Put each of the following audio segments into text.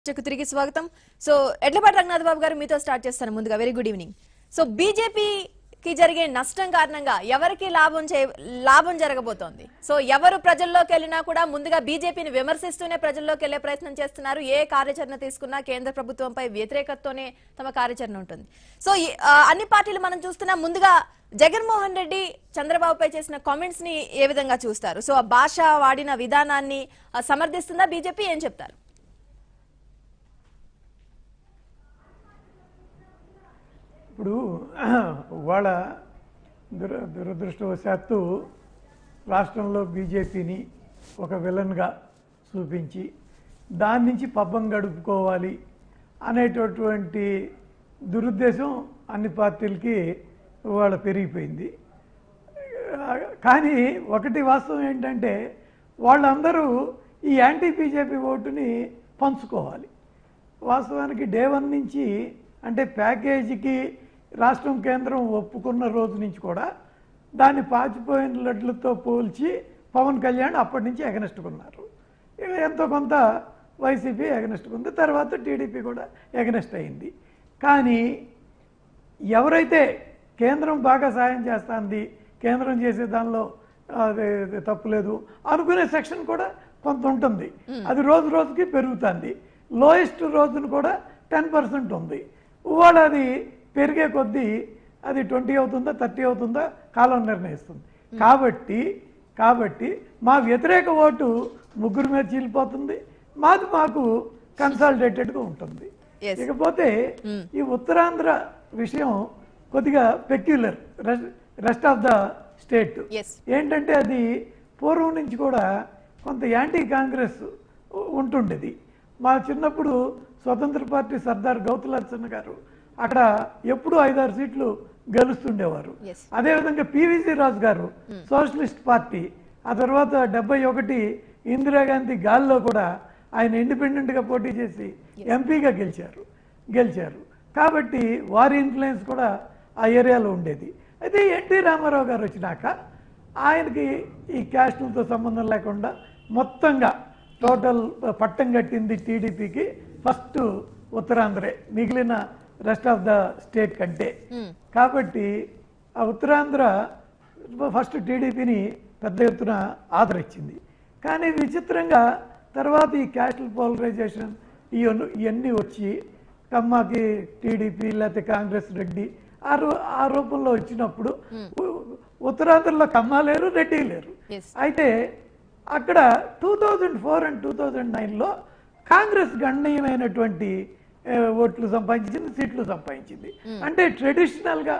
చర్చకు తిరిగి స్వాగతం సో ఎడ్లపాటి రంగనాథ్ బాబు గారు మీతో స్టార్ట్ చేస్తాను ముందుగా వెరీ గుడ్ ఈవినింగ్ సో బీజేపీకి జరిగే నష్టం కారణంగా ఎవరికి లాభం చే లాభం జరగబోతోంది సో ఎవరు ప్రజల్లోకి వెళ్ళినా కూడా ముందుగా బీజేపీని విమర్శిస్తూనే ప్రజల్లోకి వెళ్లే ప్రయత్నం చేస్తున్నారు ఏ కార్యాచరణ తీసుకున్నా కేంద్ర ప్రభుత్వంపై వ్యతిరేకతతోనే తమ కార్యాచరణ ఉంటుంది సో ఈ, ఆ, అన్ని పార్టీలు మనం చూస్తున్నా ముందుగా జగన్మోహన్ రెడ్డి చంద్రబాబుపై చేసిన కామెంట్స్ ని ఏ విధంగా చూస్తారు సో ఆ భాష వాడిన విధానాన్ని ఆ, సమర్థిస్తుందా బీజేపీ ఏం చెప్తారు ఇప్పుడు వాళ్ళ దుర దురదృష్టవశాత్తు రాష్ట్రంలో బీజేపీని ఒక విలన్గా చూపించి దాని నుంచి పబ్బం గడుపుకోవాలి అనేటటువంటి దురుద్దేశం అన్ని పార్టీలకి వాళ్ళ పెరిగిపోయింది కానీ ఒకటి వాస్తవం ఏంటంటే వాళ్ళందరూ ఈ యాంటీ బీజేపీ ఓటుని పంచుకోవాలి వాస్తవానికి డే వన్ నుంచి అంటే ప్యాకేజీకి రాష్ట్రం కేంద్రం ఒప్పుకున్న రోజు నుంచి కూడా దాన్ని పాచిపోయిన లడ్లతో పోల్చి పవన్ కళ్యాణ్ అప్పటి నుంచి ఎగనెస్టుకున్నారు ఇక ఎంతో కొంత వైసీపీ ఎగనెస్టుకుంది తర్వాత టీడీపీ కూడా ఎగనెస్ట్ అయింది కానీ ఎవరైతే కేంద్రం బాగా సాయం చేస్తుంది కేంద్రం చేసే దానిలో అది అది తప్పులేదు అనుకునే సెక్షన్ కూడా కొంత ఉంటుంది అది రోజు రోజుకి పెరుగుతుంది లోయెస్ట్ రోజును కూడా టెన్ పర్సెంట్ ఉంది ఇవాళ అది పెరిగే కొద్దీ అది ట్వంటీ అవుతుందా థర్టీ అవుతుందా కాలం నిర్ణయిస్తుంది కాబట్టి కాబట్టి మా వ్యతిరేక ఓటు ముగ్గురు మీద చీలిపోతుంది మాది మాకు కన్సాలిడేటెడ్గా ఉంటుంది Yes. ఇకపోతే ఈ ఉత్తరాంధ్ర విషయం కొద్దిగా peculiar rest of the state Yes. ఏంటంటే అది పూర్వం నుంచి కూడా కొంత యాంటీ కాంగ్రెస్ ఉ- ఉంటుండేది మా చిన్నప్పుడు స్వతంత్ర పార్టీ సర్దార్ గౌతులర్చన్ గారు అక్కడ ఎప్పుడూ ఐదారు సీట్లు గెలుస్తుండేవారు Yes. అదేవిధంగా పివిసి రాజు గారు సోషలిస్ట్ పార్టీ ఆ తర్వాత డెబ్బై ఒకటి ఇందిరాగాంధీ గాల్లో కూడా ఆయన ఇండిపెండెంట్గా పోటీ చేసి ఎంపీగా గెలిచారు గెలిచారు కాబట్టి వారి ఇన్ఫ్లుయెన్స్ కూడా ఆ ఏరియాలో ఉండేది అయితే ఎన్టీ రామారావు గారు వచ్చినాక ఆయనకి ఈ క్యాస్టులతో సంబంధం లేకుండా మొత్తంగా టోటల్ పట్టం కట్టింది టీడీపీకి ఫస్ట్ ఉత్తరాంధ్రే మిగిలిన రెస్ట్ ఆఫ్ ద స్టేట్ కంటే కాబట్టి ఆ ఉత్తరాంధ్ర ఫస్ట్ టీడీపీని పెద్ద ఎత్తున ఆదరించింది కానీ విచిత్రంగా తర్వాత ఈ క్యాస్టల్ పోలరైజేషన్ ఇవన్నీ ఇవన్నీ వచ్చి కమ్మకి టీడీపీ లేకపోతే కాంగ్రెస్ రెడ్డి ఆ రూ ఆ రూపంలో వచ్చినప్పుడు ఉ- ఉత్తరాంధ్రలో కమ్మ లేరు రెడ్డి లేరు Yes. అయితే అక్కడ two thousand four and two thousand నైన్లో కాంగ్రెస్ గణనీయమైనటువంటి ఏ, ఓట్లు సంపాదించింది సీట్లు సంపాదించింది అంటే ట్రెడిషనల్గా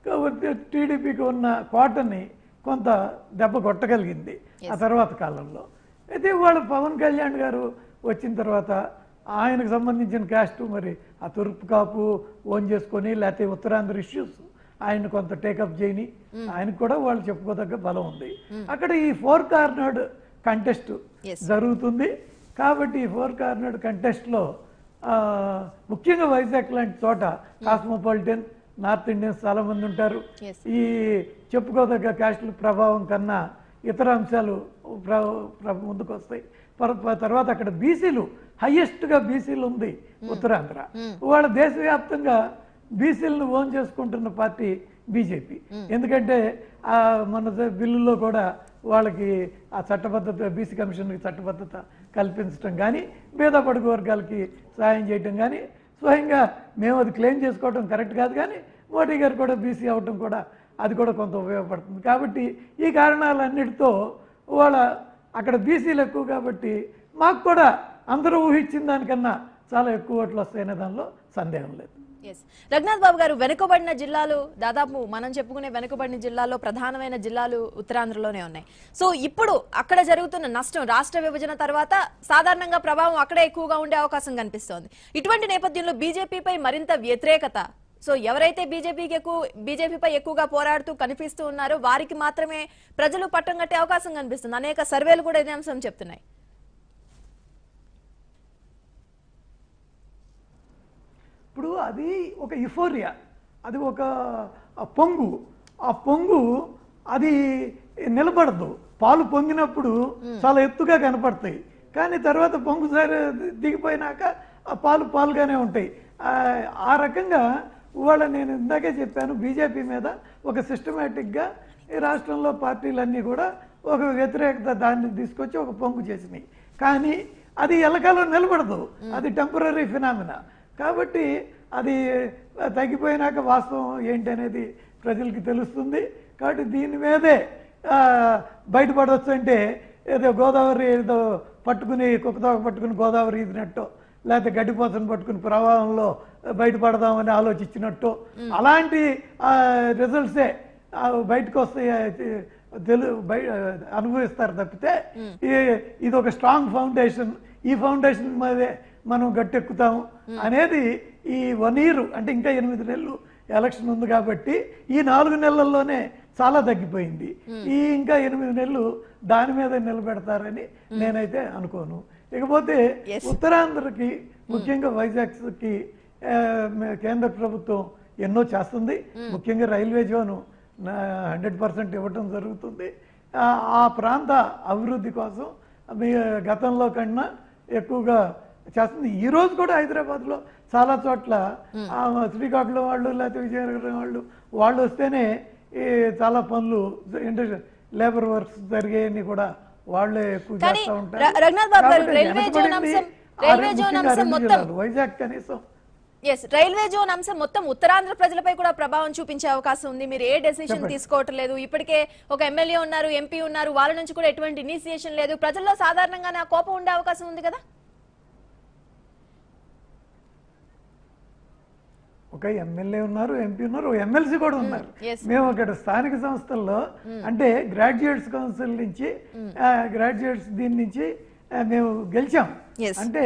టీడీపీకి ఉన్న కోటని కొంత దెబ్బ కొట్టగలిగింది ఆ తర్వాత కాలంలో అయితే వాళ్ళు పవన్ కళ్యాణ్ గారు వచ్చిన తర్వాత ఆయనకు సంబంధించిన క్యాస్ట్ మరి ఆ తూర్పు కాపు ఓన్ చేసుకొని లేకపోతే ఉత్తరాంధ్ర ఇష్యూస్ ఆయన కొంత టేకప్ చేయని ఆయనకు కూడా వాళ్ళు చెప్పుకోదగ్గ బలం ఉంది అక్కడ ఈ ఫోర్ కార్నర్డ్ కంటెస్ట్ Yes. జరుగుతుంది కాబట్టి ఈ ఫోర్ కార్నర్డ్ కంటెస్ట్లో ముఖ్యంగా వైజాగ్ లాంటి చోట కాస్మోపాలిటన్ నార్త్ ఇండియన్స్ చాలా మంది ఉంటారు Yes. ఈ చెప్పుకోదగ్గ క్యాస్టుల ప్రభావం కన్నా ఇతర అంశాలు ప్ర- ప్ర- ముందుకు వస్తాయి పర- తర్వాత అక్కడ బీసీలు హైయెస్ట్గా బీసీలు ఉంది ఉత్తరాంధ్ర వాళ్ళ దేశవ్యాప్తంగా బీసీలను ఓన్ చేసుకుంటున్న పార్టీ బీజేపీ ఎందుకంటే ఆ మన ద- బిల్లులో కూడా వాళ్ళకి ఆ చట్టబద్ధత బీసీ కమిషన్కి చట్టబద్ధత కల్పించడం కానీ పేద పడుగు వర్గాలకి సహాయం చేయటం కానీ స్వయంగా మేము అది క్లెయిమ్ చేసుకోవడం కరెక్ట్ కాదు కానీ మోడీ గారు కూడా బీసీ అవటం కూడా అది కూడా కొంత ఉపయోగపడుతుంది కాబట్టి ఈ కారణాలన్నిటితో వాళ్ళ అక్కడ బీసీలు ఎక్కువ కాబట్టి మాకు కూడా అందరూ ఊహించిన దానికన్నా చాలా ఎక్కువ ఓట్లు వస్తాయనే దానిలో సందేహం లేదు ఎస్ రఘునాథ్ బాబు గారు వెనుకబడిన జిల్లాలు దాదాపు మనం చెప్పుకునే వెనుకబడిన జిల్లాల్లో ప్రధానమైన జిల్లాలు ఉత్తరాంధ్రలోనే ఉన్నాయి సో ఇప్పుడు అక్కడ జరుగుతున్న నష్టం రాష్ట్ర విభజన తర్వాత సాధారణంగా ప్రభావం అక్కడే ఎక్కువగా ఉండే అవకాశం కనిపిస్తోంది ఇటువంటి నేపథ్యంలో బీజేపీపై మరింత వ్యతిరేకత సో ఎవరైతే బీజేపీకి ఎక్కువ బీజేపీపై ఎక్కువగా పోరాడుతూ కనిపిస్తూ ఉన్నారో వారికి మాత్రమే ప్రజలు పట్టం కట్టే అవకాశం కనిపిస్తుంది అనేక సర్వేలు కూడా ఇదే అంశం చెప్తున్నాయి ఇప్పుడు అది ఒక యుఫోరియా అది ఒక ఆ పొంగు ఆ పొంగు అది నిలబడదు పాలు పొంగినప్పుడు చాలా ఎత్తుగా కనపడతాయి కానీ తర్వాత పొంగు సరే దిగిపోయినాక ఆ పాలు పాలుగానే ఉంటాయి ఆ, ఆ రకంగా ఇవాళ నేను ఇందాకే చెప్పాను బీజేపీ మీద ఒక సిస్టమేటిక్గా ఈ రాష్ట్రంలో పార్టీలన్నీ కూడా ఒక వ్యతిరేకత దాన్ని తీసుకొచ్చి ఒక పొంగు చేసినాయి కానీ అది ఎల్లకాలం నిలబడదు అది టెంపరీ ఫినామినా కాబట్టి అది తగ్గిపోయినాక వాస్తవం ఏంటి అనేది ప్రజలకి తెలుస్తుంది కాబట్టి దీని మీదే ఆ, బయటపడవచ్చు అంటే ఏదో గోదావరి ఏదో పట్టుకుని కుక్కతోక పట్టుకుని గోదావరి ఈదినట్టు లేకపోతే గడ్డిపోతను పట్టుకుని ప్రవాహంలో బయటపడదామని ఆలోచించినట్టు అలాంటి రిజల్ట్సే బయటకు వస్తాయి తెలు బయ అనుభవిస్తారు తప్పితే ఈ- ఇది ఒక స్ట్రాంగ్ ఫౌండేషన్ ఈ ఫౌండేషన్ మీదే మనం గట్టెక్కుతాం అనేది ఈ వన్ ఇయర్ అంటే ఇంకా ఎనిమిది నెలలు ఎలక్షన్ ఉంది కాబట్టి ఈ నాలుగు నెలల్లోనే చాలా తగ్గిపోయింది ఈ ఇంకా ఎనిమిది నెలలు దాని మీద నిలబెడతారని నేనైతే అనుకోను ఇకపోతే Yes. ఉత్తరాంధ్రకి ముఖ్యంగా వైజాగ్కి ఆ, మే- కేంద్ర ప్రభుత్వం ఎన్నో చేస్తుంది ముఖ్యంగా రైల్వే జోను హండ్రెడ్ పర్సెంట్ ఇవ్వటం జరుగుతుంది ఆ, ఆ ప్రాంత అభివృద్ధి కోసం మీ గతంలో కన్నా ఎక్కువగా చేస్తుంది ఈ రోజు కూడా హైదరాబాద్లో చాలా చోట్ల ఆ, శ్రీకాకుళం వాళ్ళు లేకపోతే విజయనగరం వాళ్ళు వాళ్ళు వస్తేనే ఈ చాలా పనులు ఇండస్ట్రీ లేబర్ వర్క్స్ జరిగేవి కూడా వాళ్ళే ఎక్కువ కానీ చేస్తూ ఉంటారు ర- రఘునాథ్ బాబు గారు, కాబట్టి రైల్వే జోన్ వెనకబడింది అంశం- ఆ రైల్వే రెండు- జోన్ ముఖ్యంగా అంశం రెండు మొత్తం- జిల్లాలు. వైజాగ్ కనీసం ఎస్ రైల్వే జోన్ అంశం మొత్తం ఉత్తరాంధ్ర ప్రజలపై కూడా ప్రభావం చూపించే అవకాశం ఉంది మీరు ఏ డెసిషన్ చెప్పండి. తీసుకోవటం లేదు ఇప్పటికే ఒక ఎమ్మెల్యే ఉన్నారు ఎంపీ ఉన్నారు వాళ్ళ నుంచి కూడా ఎటువంటి ఇనిషియేషన్ లేదు ప్రజల్లో సాధారణంగానే ఆ కోపం ఉండే అవకాశం ఉంది కదా ఒక ఎమ్మెల్యే ఉన్నారు ఎంపీ ఉన్నారు ఎమ్మెల్సీ కూడా ఉన్నారు yes. మేము అక్కడ స్థానిక సంస్థల్లో అంటే గ్రాడ్యుయేట్స్ కౌన్సిల్ నుంచి గ్రాడ్యుయేట్స్ దీని నుంచి ఆ, మేము గెలిచాం Yes. అంటే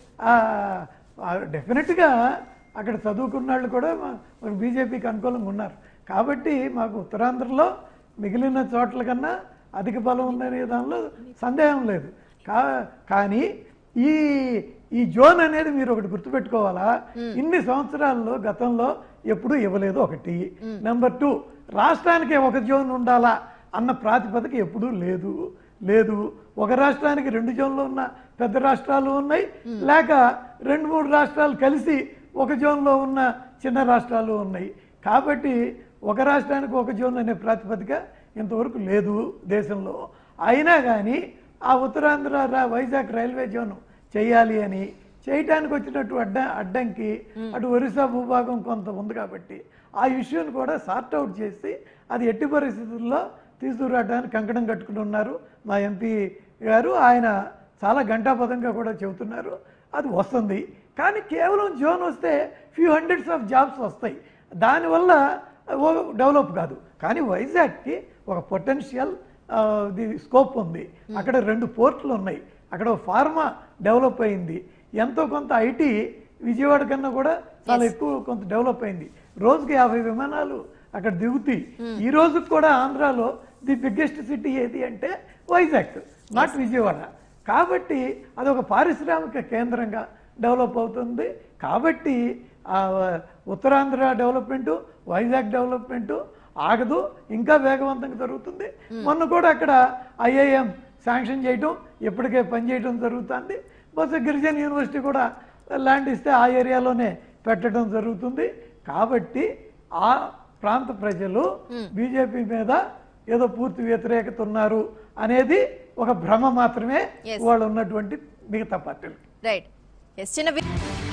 డెఫినెట్ గా అక్కడ చదువుకున్న వాళ్ళు కూడా మా- మన బీజేపీకి అనుకూలంగా ఉన్నారు కాబట్టి మాకు ఉత్తరాంధ్రలో మిగిలిన చోట్ల కన్నా అధిక బలం ఉందనే దానిలో సందేహం లేదు కా కానీ ఈ ఈ జోన్ అనేది మీరు ఒకటి గుర్తుపెట్టుకోవాలా ఇన్ని సంవత్సరాల్లో గతంలో ఎప్పుడూ ఇవ్వలేదు ఒకటి నెంబర్ టూ రాష్ట్రానికి ఒక జోన్ ఉండాలా అన్న ప్రాతిపదిక ఎప్పుడూ లేదు లేదు ఒక రాష్ట్రానికి రెండు జోన్లు ఉన్న పెద్ద రాష్ట్రాలు ఉన్నాయి లేక రెండు మూడు రాష్ట్రాలు కలిసి ఒక జోన్లో ఉన్న చిన్న రాష్ట్రాలు ఉన్నాయి కాబట్టి ఒక రాష్ట్రానికి ఒక జోన్ అనే ప్రాతిపదిక ఇంతవరకు లేదు దేశంలో అయినా కానీ ఆ ఉత్తరాంధ్ర రా- వైజాగ్ రైల్వే జోన్ చేయాలి అని చేయటానికి వచ్చినట్టు అడ్డ అడ్డంకి అటు ఒరిస్సా భూభాగం కొంత ఉంది కాబట్టి ఆ ఇష్యూని కూడా సార్ట్ అవుట్ చేసి అది ఎట్టి పరిస్థితుల్లో తీసుకురావడానికి కంకణం కట్టుకుని ఉన్నారు మా ఎంపీ గారు ఆయన చాలా గంటాపదంగా కూడా చెబుతున్నారు అది వస్తుంది కానీ కేవలం జోన్ వస్తే ఫ్యూ హండ్రెడ్స్ ఆఫ్ జాబ్స్ వస్తాయి దానివల్ల ఓ డెవలప్ కాదు కానీ వైజాగ్కి ఒక పొటెన్షియల్ స్కోప్ ఉంది అక్కడ రెండు పోర్ట్లు ఉన్నాయి అక్కడ ఫార్మా డెవలప్ అయింది ఎంతో కొంత ఐటీ విజయవాడ కన్నా కూడా చాలా ఎక్కువ కొంత డెవలప్ అయింది రోజుకి యాభై విమానాలు అక్కడ దిగుతాయి ఈ రోజు కూడా ఆంధ్రాలో ది బిగ్గెస్ట్ సిటీ ఏది అంటే వైజాగ్ నాట్ విజయవాడ కాబట్టి అది ఒక పారిశ్రామిక కేంద్రంగా డెవలప్ అవుతుంది కాబట్టి ఆ ఉత్తరాంధ్ర డెవలప్మెంటు వైజాగ్ డెవలప్మెంటు ఆగదు ఇంకా వేగవంతంగా జరుగుతుంది మొన్న కూడా అక్కడ ఐఐఎం శాంక్షన్ చేయటం ఇప్పటికే పనిచేయడం జరుగుతుంది బహుశా గిరిజన యూనివర్సిటీ కూడా ల్యాండ్ ఇస్తే ఆ ఏరియాలోనే పెట్టడం జరుగుతుంది కాబట్టి ఆ ప్రాంత ప్రజలు బీజేపీ మీద ఏదో పూర్తి వ్యతిరేకత ఉన్నారు అనేది ఒక భ్రమ మాత్రమే Yes. వాళ్ళు ఉన్నటువంటి మిగతా పార్టీలు రైట్ ఎస్ చిన్న వి-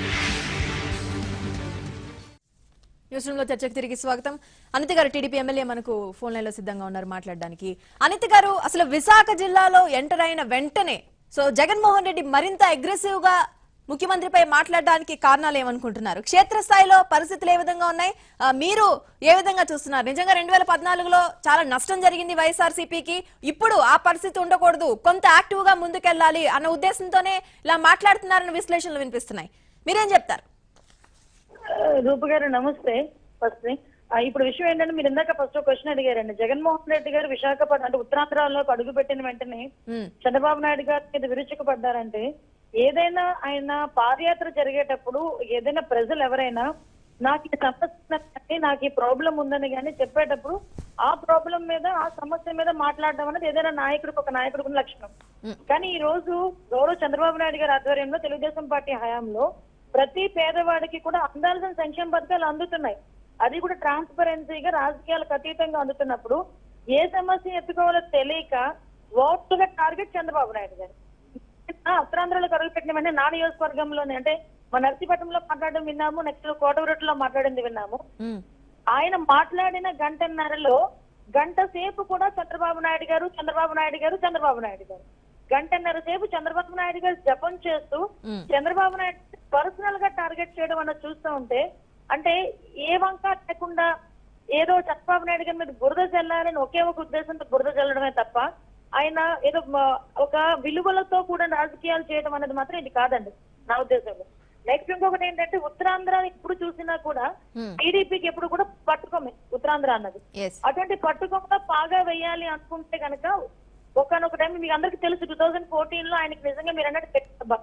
న్యూస్ రూమ్ లో చర్చకు తిరిగి స్వాగతం అనిత గారు టీడీపీ ఎమ్మెల్యే మనకు ఫోన్ లైన్ లో సిద్ధంగా ఉన్నారు మాట్లాడడానికి అనిత గారు అసలు విశాఖ జిల్లాలో ఎంటర్ అయిన వెంటనే సో జగన్మోహన్ రెడ్డి మరింత అగ్రెసివ్ గా ముఖ్యమంత్రిపై మాట్లాడడానికి కారణాలు ఏమనుకుంటున్నారు క్షేత్రస్థాయిలో పరిస్థితులు ఏ విధంగా ఉన్నాయి ఆ, మీరు ఏ విధంగా చూస్తున్నారు నిజంగా రెండు వేల పద్నాలుగులో చాలా నష్టం జరిగింది వైఎస్ఆర్సీపీకి ఇప్పుడు ఆ పరిస్థితి ఉండకూడదు కొంత యాక్టివ్ గా ముందుకెళ్లాలి అన్న ఉద్దేశంతోనే ఇలా మాట్లాడుతున్నారన్న విశ్లేషణలు వినిపిస్తున్నాయి మీరేం చెప్తారు రూప గారు నమస్తే ఫస్ట్ ఇప్పుడు విషయం ఏంటంటే మీరు ఇందాక ఫస్ట్ క్వశ్చన్ అడిగారండి జగన్మోహన్ రెడ్డి గారు విశాఖపట్నం అంటే ఉత్తరాంధ్రలోకి అడుగు పెట్టిన వెంటనే ఉమ్, చంద్రబాబు నాయుడు గారి మీద విరుచుకుపడ్డారంటే ఏదైనా ఆయన పాదయాత్ర జరిగేటప్పుడు ఏదైనా ప్రజలు ఎవరైనా నాకు ఈ సమస్య ఉందని, నాకు ఈ ప్రాబ్లం ఉందని కానీ చెప్పేటప్పుడు ఆ ప్రాబ్లం మీద ఆ సమస్య మీద మాట్లాడడం అనేది ఏదైనా నాయకుడికి ఒక నాయకుడికి ఉన్న లక్షణం కానీ ఈ రోజు గౌరవ చంద్రబాబు నాయుడు గారి ఆధ్వర్యంలో తెలుగుదేశం పార్టీ హయాంలో ప్రతి పేదవాడికి కూడా అందాల్సిన సంక్షేమ పథకాలు అందుతున్నాయి అది కూడా ట్రాన్స్పరెన్సీగా రాజకీయాలకు అతీతంగా అందుతున్నప్పుడు ఏ సమస్య ఎత్తుకోవాలో తెలియక ఓట్లుగా టార్గెట్ చంద్రబాబు నాయుడు గారు ఆ, ఉత్తరాంధ్రలో కరువు పెట్టిన వెంటనే నా నియోజకవర్గంలోనే అంటే మా నర్సీపట్నంలో మాట్లాడడం విన్నాము నెక్స్ట్ కోటవరట్లో మాట్లాడింది విన్నాము ఉమ్, ఆయన మాట్లాడిన గంటన్నరలో గంట సేపు కూడా చంద్రబాబు నాయుడు గారు చంద్రబాబు నాయుడు గారు చంద్రబాబు నాయుడు గారు గంటన్నర సేపు చంద్రబాబు నాయుడు గారు జపం చేస్తూ మ్. చంద్రబాబు నాయుడు పర్సనల్ గా టార్గెట్ చేయడం అన్నది చూస్తూ ఉంటే అంటే ఏ వంక లేకుండా ఏదో చంద్రబాబు నాయుడు గారి మీద బురద చల్లాలని ఒకే ఒక ఉద్దేశంతో బురద చల్లడమే తప్ప ఆయన ఏదో మ- ఒక విలువలతో కూడా రాజకీయాలు చేయడం అనేది మాత్రం ఇది కాదండి నా ఉద్దేశంలో నెక్స్ట్ ఇంకొకటి ఏంటంటే ఉత్తరాంధ్ర ఎప్పుడు చూసినా కూడా Hmm. టీడీపీకి ఎప్పుడు కూడా పట్టుకోమే ఉత్తరాంధ్ర అన్నది ఎస్ అటువంటి పట్టుకొమ్మ పాగా వేయాలి అనుకుంటే కనుక ఒకనొక టైం మీకు అందరికి తెలుసు టూ థౌజండ్ ఫోర్టీన్ లో ఆయనకి నిజంగా మీరు అన్నట్టు పెట్టబ్బా.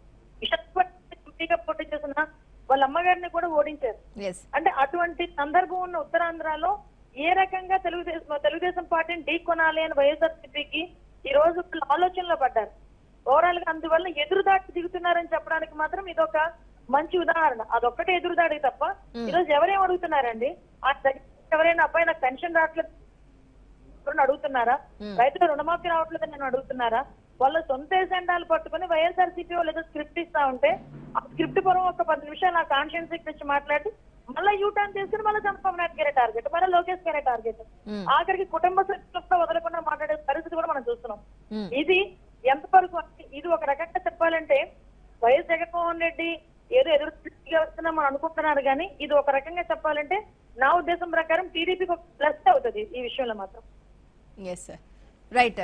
విశాఖపట్నం ఎంపీగా పోటీ చేసిన వాళ్ళ అమ్మగారిని కూడా ఓడించారు ఎస్ అంటే అటువంటి సందర్భం ఉన్న ఉత్తరాంధ్రలో ఏ రకంగా తెలుగుదేశం తెలుగుదేశం పార్టీని ఢీకొనాలి అని వైఎస్ఆర్సీపీకి ఈ రోజు వాళ్ళు ఆలోచనలో పడ్డారు ఓవరాల్ గా అందువల్ల ఎదురుదాడి దిగుతున్నారని చెప్పడానికి మాత్రం ఇదొక మంచి ఉదాహరణ అదొక్కటే ఎదురుదాడి తప్ప ఈ రోజు ఎవరేం అడుగుతున్నారండి ఆ దగ్గర ఎవరైనా అబ్బాయి నాకు పెన్షన్ రావట్లేదు ఎవరైనా అడుగుతున్నారా రైతుల రుణమాఫీ రావట్లేదని నేను అడుగుతున్నారా వాళ్ళ సొంత ఎజెండాలు పట్టుకుని వైఎస్ఆర్సీపీ వాళ్ళు ఏదో స్క్రిప్ట్ ఇస్తా ఉంటే ఆ స్క్రిప్ట్ పొరం ఒక పది నిమిషాలు ఆ కాన్షియన్స్ గురించి మాట్లాడి మళ్ళీ యూ టర్న్ చేసుకుని మళ్ళీ చంద్రబాబు నాయుడు గారే టార్గెట్ మళ్ళీ లోకేష్ గారే టార్గెట్ Hmm. ఆఖరికి కుటుంబ సభ్యులతో వదలకుండా మాట్లాడే పరిస్థితి కూడా మనం చూస్తున్నాం Hmm. ఇది ఎంతవరకు అంటే ఇది ఒక రకంగా చెప్పాలంటే వైఎస్ జగన్మోహన్ రెడ్డి ఏదో ఎదురు తిరిగి వస్తున్నాం మనం అనుకుంటున్నారు కానీ ఇది ఒక రకంగా చెప్పాలంటే నా ఉద్దేశం ప్రకారం టీడీపీకి ఒక ప్లస్ అవుతుంది ఈ విషయంలో మాత్రం ఎస్ సార్ రైట్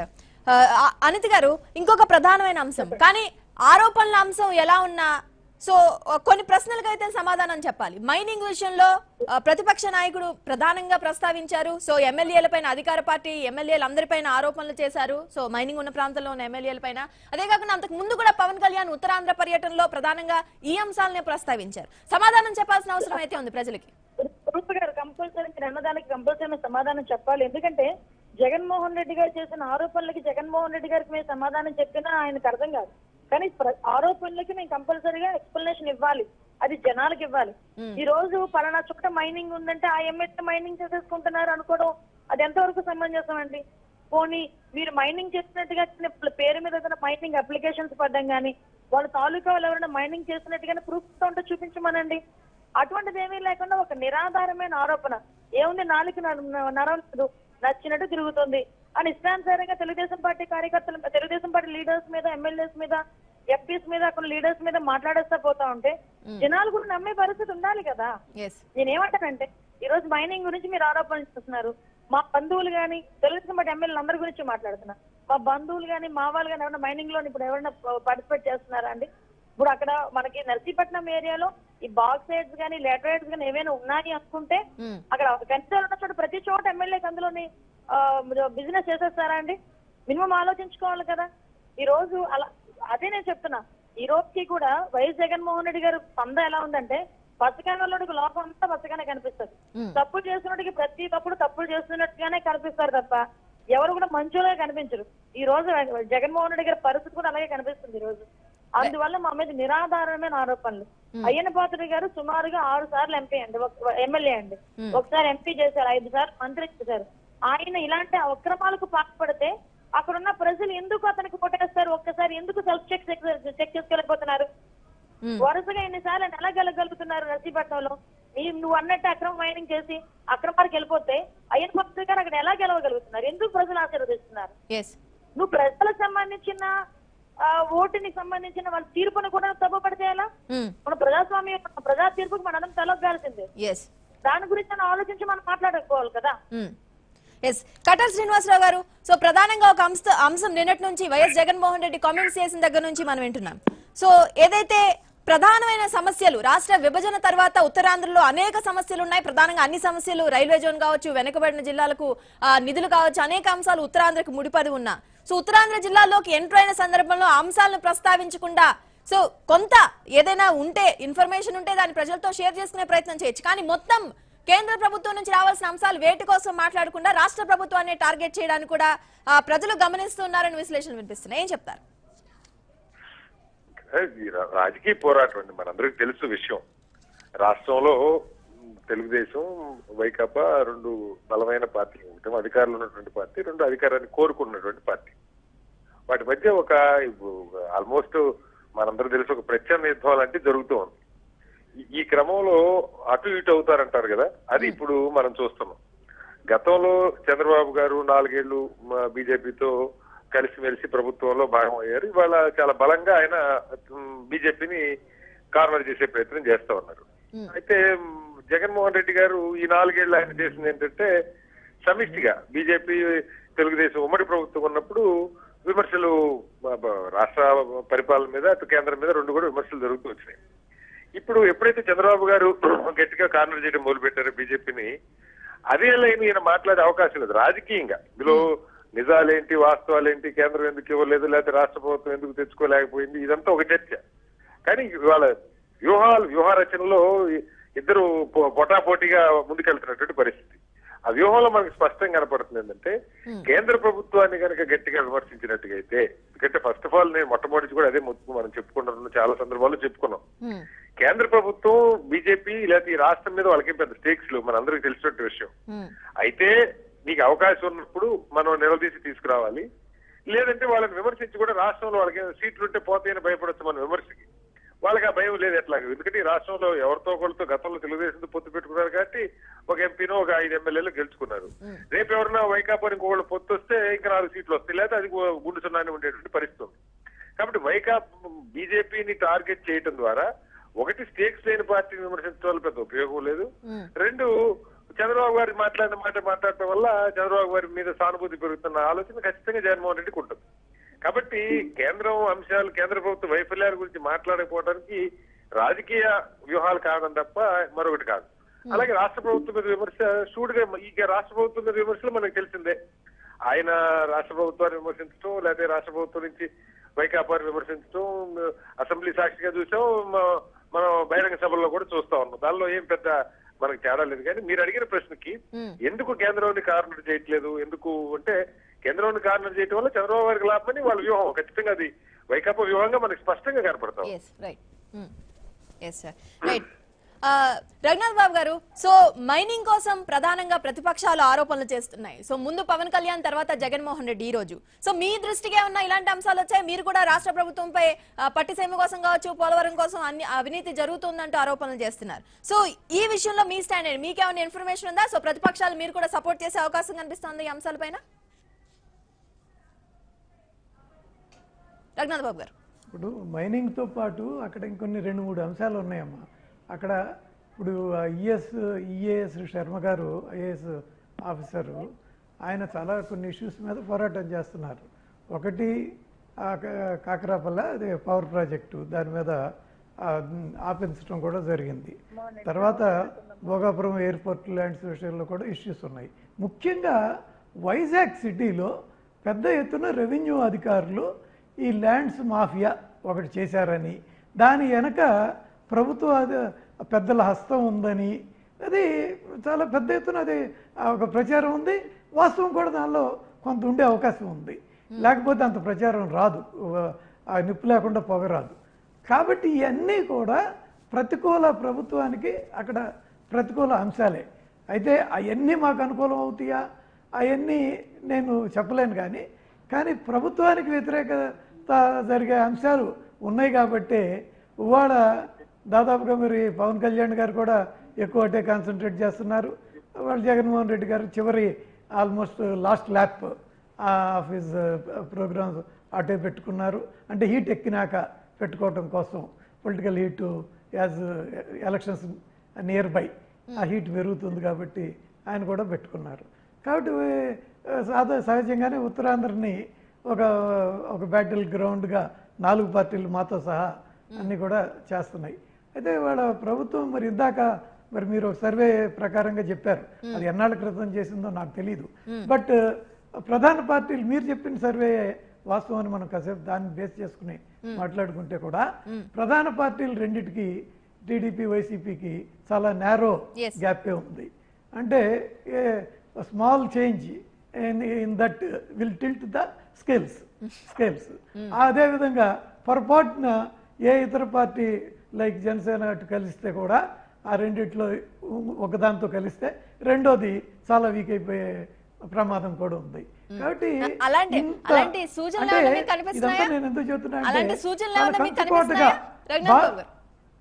అనిత్ గారు ఇంకొక ప్రధానమైన అంశం కానీ ఆరోపణల అంశం ఎలా ఉన్నా సో కొన్ని ప్రశ్నలకు అయితే సమాధానం చెప్పాలి మైనింగ్ విషయంలో ఆ, ప్రతిపక్ష నాయకుడు ప్రధానంగా ప్రస్తావించారు సో ఎమ్మెల్యేల పైన అధికార పార్టీ ఎమ్మెల్యేలు అందరిపైన ఆరోపణలు చేశారు సో మైనింగ్ ఉన్న ప్రాంతంలో ఉన్న ఎమ్మెల్యేల పైన అదే కాకుండా అంతకు ముందు కూడా పవన్ కళ్యాణ్ ఉత్తరాంధ్ర పర్యటనలో ప్రధానంగా ఈ అంశాలనే ప్రస్తావించారు సమాధానం చెప్పాల్సిన అవసరం అయితే ఉంది ప్రజలకి రూప గారు కంపల్సరీ మీరు అన్నదానికి కంపల్సరీ సమాధానం చెప్పాలి ఎందుకంటే జగన్మోహన్ రెడ్డి గారు చేసిన ఆరోపణలకి జగన్మోహన్ రెడ్డి గారికి మేము సమాధానం చెప్పినా ఆయనకు అర్థం కాదు కానీ ప్ర- ఆరోపణలకి మేము కంపల్సరీగా ఎక్స్ప్లెనేషన్ ఇవ్వాలి అది జనాలకు ఇవ్వాలి ఈ రోజు పలానా చోట మైనింగ్ ఉందంటే ఆ ఎమ్మెల్యే మైనింగ్ చేసేసుకుంటున్నారు అనుకోవడం అది ఎంతవరకు సమంజసం అండి పోనీ మీరు మైనింగ్ చేసినట్టుగా చిన్న పేరు మీద ఏదైనా మైనింగ్ అప్లికేషన్స్ పడ్డం కానీ వాళ్ళ తాలూకా వాళ్ళు ఎవరైనా మైనింగ్ చేసినట్టుగానే ప్రూఫ్ ఉంటే చూపించమనండి అటువంటిది ఏమీ లేకుండా ఒక నిరాధారమైన ఆరోపణ ఏముంది నాలుగు నరం లేదు నచ్చినట్టు తిరుగుతుంది అని ఇష్టానుసారంగా తెలుగుదేశం పార్టీ కార్యకర్తల తెలుగుదేశం పార్టీ లీడర్స్ మీద ఎమ్మెల్యేస్ మీద ఎంపీస్ మీద అక్కడ లీడర్స్ మీద మాట్లాడేస్తా పోతా ఉంటే జనాలు కూడా నమ్మే పరిస్థితి ఉండాలి కదా ఎస్ నేనేమంటానంటే ఈ రోజు మైనింగ్ గురించి మీరు ఆరోపణలు చేస్తున్నారు మా బంధువులు గాని తెలుగుదేశం పార్టీ ఎమ్మెల్యేలు అందరి గురించి మాట్లాడుతున్నా మా బంధువులు గాని మా వాళ్ళు గాని ఎవరైనా మైనింగ్ లో ఇప్పుడు ఎవరైనా పార్టిసిపేట్ చేస్తున్నారా అండి ఇప్పుడు అక్కడ మనకి నర్సీపట్నం ఏరియాలో ఈ బాక్సైడ్స్ గానీ లెటరైడ్స్ గానీ ఏవైనా ఉన్నాయి అనుకుంటే మ్మ్. అక్కడ కన్సిడర్ ఉన్న చోట ప్రతి చోట ఎమ్మెల్యేకి అందులోని బిజినెస్ చేసేస్తారా అండి మినిమం ఆలోచించుకోవాలి కదా ఈ రోజు అలా అదే నేను చెప్తున్నా ఈ రోజుకి కూడా వైఎస్ జగన్మోహన్ రెడ్డి గారు పంద ఎలా ఉందంటే పచ్చకాయలోడికి లోపం అంతా పచ్చగానే కనిపిస్తుంది మ్మ్. తప్పు చేస్తున్నట్టుకి ప్రతి తప్పుడు తప్పులు చేస్తున్నట్టుగానే కనిపిస్తారు తప్ప ఎవరు కూడా మంచోళ్ళగా కనిపించరు ఈ రోజు జగన్మోహన్ రెడ్డి గారి పరిస్థితి కూడా అలాగే కనిపిస్తుంది ఈ రోజు అందువల్ల మా మీద నిరాధారమైన ఆరోపణలు అయ్యన్న పాత్రుడి గారు సుమారుగా ఆరు సార్లు ఎంపీ అండి ఒక- ఎమ్మెల్యే అండి ఒకసారి ఎంపీ చేశారు ఐదు సార్లు మంత్రి చేశారు ఆయన ఇలాంటి అక్రమాలకు పాల్పడితే అక్కడున్న ప్రజలు ఎందుకు అతనికి ఓటేస్తారు ఒక్కసారి ఎందుకు సెల్ఫ్ చెక్ చెక్ చేసుకోలేకపోతున్నారు మ్మ్. వరుసగా ఎన్నిసార్లు ఆయన ఎలా గెలగలుగుతున్నారు నర్సీపట్నంలో ఈ నువ్వు అన్నట్టు అక్రమ మైనింగ్ చేసి అక్రమానికి వెళ్ళిపోతే అయ్యన్ పాత్రుడి గారు అక్కడ ఎలా గెలవగలుగుతున్నారు ఎందుకు ప్రజలు ఆశీర్వదిస్తున్నారు ఎస్ నువ్వు ప్రజలకు సంబంధించిన ఆ, ఓటుని సంబంధించిన వాళ్ళ తీర్పును కూడా తప్పపడితే ఎలా మ్మ్. మన ప్రజాస్వామ్యం మన ప్రజా తీర్పుకు మనం తలొగ్గాల్సిందే ఎస్ దాని గురించి మనం ఆలోచించి మనం మాట్లాడుకోవాలి కదా ఎస్ కటల్ శ్రీనివాసరావు గారు సో ప్రధానంగా ఒక అంశ అంశం నిన్నటి నుంచి వైఎస్ జగన్మోహన్ రెడ్డి కామెంట్స్ చేసిన దగ్గర నుంచి మనం వింటున్నాం సో ఏదైతే ప్రధానమైన సమస్యలు రాష్ట్ర విభజన తర్వాత ఉత్తరాంధ్రలో అనేక సమస్యలు ఉన్నాయి ప్రధానంగా అన్ని సమస్యలు రైల్వే జోన్ కావచ్చు వెనుకబడిన జిల్లాలకు ఆ, నిధులు కావచ్చు అనేక అంశాలు ఉత్తరాంధ్రకు ముడిపడి ఉన్నా సో ఉత్తరాంధ్ర జిల్లాలోకి ఎంటర్ అయిన సందర్భంలో ఆ అంశాలను ప్రస్తావించకుండా సో కొంత ఏదైనా ఉంటే ఇన్ఫర్మేషన్ ఉంటే దాన్ని ప్రజలతో షేర్ చేసుకునే ప్రయత్నం చేయొచ్చు కానీ మొత్తం కేంద్ర ప్రభుత్వం నుంచి రావాల్సిన అంశాలు వేటి కోసం మాట్లాడకుండా రాష్ట్ర ప్రభుత్వాన్ని టార్గెట్ చేయడానికి కూడా ఆ, ప్రజలు గమనిస్తున్నారని విశ్లేషణ వినిపిస్తున్నాయి ఏం చెప్తారు ఈ రా- రాజకీయ పోరాటం అండి మనందరికీ తెలుసు విషయం రాష్ట్రంలో ఉమ్, తెలుగుదేశం వైకాపా రెండు బలమైన పార్టీలు ఒకటేమో అధికారంలో ఉన్నటువంటి పార్టీ రెండు అధికారాన్ని కోరుకున్నటువంటి పార్టీ వాటి మధ్య ఒక ఆల్మోస్ట్ మనందరూ తెలిసి ఒక ప్రత్యామ్నాయ యుద్ధం లాంటివి జరుగుతూ ఉంది ఈ- ఈ క్రమంలో అటు ఇటు అవుతారంటారు కదా అది ఇప్పుడు మనం చూస్తున్నాం గతంలో చంద్రబాబు గారు నాలుగేళ్లు బీజేపీతో కలిసిమెలిసి ప్రభుత్వంలో భాగం అయ్యారు ఇవాళ చాలా బలంగా ఆయన బీజేపీని కార్నర్ చేసే ప్రయత్నం చేస్తా ఉన్నారు అయితే మ్, జగన్మోహన్ రెడ్డి గారు ఈ నాలుగేళ్లు ఆయన చేసింది ఏంటంటే సమిష్టిగా బీజేపీ తెలుగుదేశం ఉమ్మడి ప్రభుత్వం ఉన్నప్పుడు విమర్శలు బ- బ- రాష్ట్ర పరిపాలన మీద అటు కేంద్రం మీద రెండు కూడా విమర్శలు జరుగుతూ వచ్చినాయి ఇప్పుడు ఎప్పుడైతే చంద్రబాబు గారు గట్టిగా కార్నర్ చేయడం మొదలు పెట్టారో బీజేపీని అదే లైన్ ఈయన మాట్లాడే అవకాశం లేదు రాజకీయంగా ఇందులో నిజాలేంటి వాస్తవాలేంటి కేంద్రం ఎందుకు ఇవ్వలేదు లేకపోతే రాష్ట్ర ప్రభుత్వం ఎందుకు తెచ్చుకోలేకపోయింది ఇదంతా ఒక చర్చ కానీ ఇవాళ వ్యూహాలు వ్యూహ రచనలో ఇద్దరు పో- పోటాపోటీగా ముందుకెళ్తున్నటువంటి పరిస్థితి ఆ వ్యూహంలో మనకు స్పష్టంగా కనపడుతుంది ఏంటంటే కేంద్ర ప్రభుత్వాన్ని కనుక గట్టిగా విమర్శించినట్టుగా అయితే ఎందుకంటే ఫస్ట్ ఆఫ్ ఆల్ నేను మొట్టమొదటి కూడా అదే మొత్తం మనం చెప్పుకున్నాం చాలా సందర్భాల్లో చెప్పుకున్నాం ఉమ్, కేంద్ర ప్రభుత్వం బీజేపీ లేకపోతే ఈ రాష్ట్రం మీద వాళ్ళకి పెద్ద స్టేక్స్ లేవు మన అందరికి తెలిసినట్టు విషయం ఉమ్, అయితే నీకు అవకాశం ఉన్నప్పుడు మనం నిలదీసి తీసుకురావాలి లేదంటే వాళ్ళని విమర్శించి కూడా రాష్ట్రంలో వాళ్ళకి ఏమైనా సీట్లు ఉంటే పోతాయని భయపడచ్చు మన విమర్శకి వాళ్ళకి ఆ భయం లేదు ఎట్లాగ ఎందుకంటే ఈ రాష్ట్రంలో ఎవరితో ఒకరితో గతంలో తెలుగుదేశంతో పొత్తు పెట్టుకున్నారు కాబట్టి ఒక ఎంపీనో ఒక ఐదు ఎమ్మెల్యేలు గెలుచుకున్నారు రేపు ఎవరన్నా వైకాపా ఇంకొకళ్ళు పొత్తు వస్తే ఇంకా నాలుగు సీట్లు వస్తాయి లేదా అది గు- గుండు సున్నాన్ని ఉండేటువంటి పరిస్థితి ఉంది కాబట్టి వైకాపా బీజేపీని టార్గెట్ చేయడం ద్వారా ఒకటి స్టేక్స్ లేని పార్టీని విమర్శించడం వల్ల పెద్ద ఉపయోగం లేదు ఉమ్. రెండు చంద్రబాబు గారు మాట్లాడిన మాట మాట్లాడటం వల్ల చంద్రబాబు గారి మీద సానుభూతి పెరుగుతున్న ఆలోచన ఖచ్చితంగా జగన్మోహన్ రెడ్డికి ఉంటుంది కాబట్టి కేంద్రం అంశాలు కేంద్ర ప్రభుత్వ వైఫల్యాల గురించి మాట్లాడకపోవడానికి రాజకీయ వ్యూహాలు కావడం తప్ప మరొకటి కాదు అలాగే రాష్ట్ర ప్రభుత్వం మీద విమర్శ షూడ్గా ఈ రాష్ట్ర ప్రభుత్వం మీద విమర్శలు మనకు తెలిసిందే ఆయన రాష్ట్ర ప్రభుత్వాన్ని విమర్శించడం లేకపోతే రాష్ట్ర ప్రభుత్వం నుంచి వైకాపాని విమర్శించడం అసెంబ్లీ సాక్షిగా చూసాం మ- మనం బహిరంగ సభల్లో కూడా చూస్తా ఉన్నాం దానిలో ఏం పెద్ద మనకు తేడా లేదు కానీ మీరు అడిగిన ప్రశ్నకి ఎందుకు కేంద్రాన్ని కార్నర్ చేయట్లేదు ఎందుకు అంటే కేంద్రాన్ని కార్నర్ చేయడం వల్ల చంద్రబాబు గారికి లాభమని వాళ్ళ వ్యూహం ఖచ్చితంగా అది వైకాపా వ్యూహంగా మనకి స్పష్టంగా కనపడతాం yes right yes sir right Raghunath Babu garu so mining కోసం ప్రధానంగా ప్రతిపక్షాలు ఆరోపణలు చేస్తున్నాయి సో ముందు పవన్ కళ్యాణ్ తర్వాత జగన్మోహన్ రెడ్డి ఈ రోజు సో మీ దృష్టికి ఏమన్నా ఇలాంటి అంశాలు వచ్చాయి మీరు కూడా రాష్ట్ర ప్రభుత్వంపై ఆ, పట్టిసీమ కోసం కావచ్చు పోలవరం కోసం అన్ని అవినీతి జరుగుతుందంటూ ఆరోపణలు చేస్తున్నారు సో ఈ విషయంలో మీ స్టాండ్ ఏంటి మీకేమైనా ఇన్ఫర్మేషన్ ఉందా సో ప్రతిపక్షాలు మీరు కూడా సపోర్ట్ చేసే అవకాశం కనిపిస్తుంది ఈ అంశాలపైన రఘునాథ్ బాబు గారు ఇప్పుడు మైనింగ్తో పాటు అక్కడ ఇంకొన్ని రెండు మూడు అంశాలు ఉన్నాయమ్మా అక్కడ ఇప్పుడు ఈఎస్ ఈఏఎస్ శర్మ గారు ఐఏఎస్ ఆఫీసరు ఆయన చాలా కొన్ని ఇష్యూస్ మీద పోరాటం చేస్తున్నారు ఒకటి ఆ క- కాకరాపల్ల అది పవర్ ప్రాజెక్టు దాని మీద ఆ, ఆపించడం కూడా జరిగింది తర్వాత భోగాపురం ఎయిర్పోర్ట్ ల్యాండ్స్ విషయంలో కూడా ఇష్యూస్ ఉన్నాయి ముఖ్యంగా వైజాగ్ సిటీలో పెద్ద ఎత్తున రెవెన్యూ అధికారులు ఈ ల్యాండ్స్ మాఫియా ఒకటి చేశారని దాని వెనక ప్రభుత్వ అధి- పెద్దల హస్తం ఉందని అది చాలా పెద్ద ఎత్తున అది ఆ ఒక ప్రచారం ఉంది వాస్తవం కూడా దానిలో కొంత ఉండే అవకాశం ఉంది లేకపోతే అంత ప్రచారం రాదు ఆ నిప్పు లేకుండా పొగ రాదు కాబట్టి ఇవన్నీ కూడా ప్రతికూల ప్రభుత్వానికి అక్కడ ప్రతికూల అంశాలే అయితే అవన్నీ మాకు అనుకూలం అవుతాయా అవన్నీ నేను చెప్పలేను కానీ కానీ ప్రభుత్వానికి వ్యతిరేకత జరిగే అంశాలు ఉన్నాయి కాబట్టి ఇవాళ దాదాపుగా మరి పవన్ కళ్యాణ్ గారు కూడా ఎక్కువ అటే కాన్సన్ట్రేట్ చేస్తున్నారు వాళ్ళు జగన్మోహన్ రెడ్డి గారు చివరి almost last lap of his programmes అటే పెట్టుకున్నారు అంటే హీట్ ఎక్కినాక పెట్టుకోవటం కోసం political heat as elections near by ఆ హీట్ పెరుగుతుంది కాబట్టి ఆయన కూడా పెట్టుకున్నారు కాబట్టి ఆ, సాదా సహజంగానే ఉత్తరాంధ్రని ఒక ఒక బ్యాటిల్ గ్రౌండ్గా నాలుగు పార్టీలు మాతో సహా అన్ని కూడా చేస్తున్నాయి అయితే వాళ్ళ ప్రభుత్వం మరి ఇందాక మరి మీరు ఒక సర్వే ప్రకారంగా చెప్పారు అది ఎన్నాళ్ళ క్రితం చేసిందో నాకు తెలియదు బట్ ప్రధాన పార్టీలు మీరు చెప్పిన సర్వే వాస్తవాన్ని మనం కాసేపు దాన్ని బేస్ చేసుకుని మాట్లాడుకుంటే కూడా ప్రధాన పార్టీలు రెండిటికి టీడీపీ వైసీపీకి చాలా నేరో Yes. గ్యాపే ఉంది అంటే small change in that will tilt the scales scales అదే విధంగా పొరపాటున ఏ ఇతర పార్టీ లైక్ జనసేన అటు కలిస్తే కూడా ఆ రెండిట్లో ఒకదాంతో కలిస్తే రెండోది చాలా వీక్ అయిపోయే ప్రమాదం కూడా ఉంది కాబట్టి అ- అలాంటి- ఇంత- అలాంటి సూచనలు అంటే ఏమైనా మీకు కనిపిస్తున్నాయా? ఇదంతా నేను ఎందుకు చెప్తున్నా అంటే అలాంటి సూచనలు చాలా ఏమైనా మీకు కంచుకోటగా కనిపిస్తున్నాయా రఘునాథ్ బాబు గారు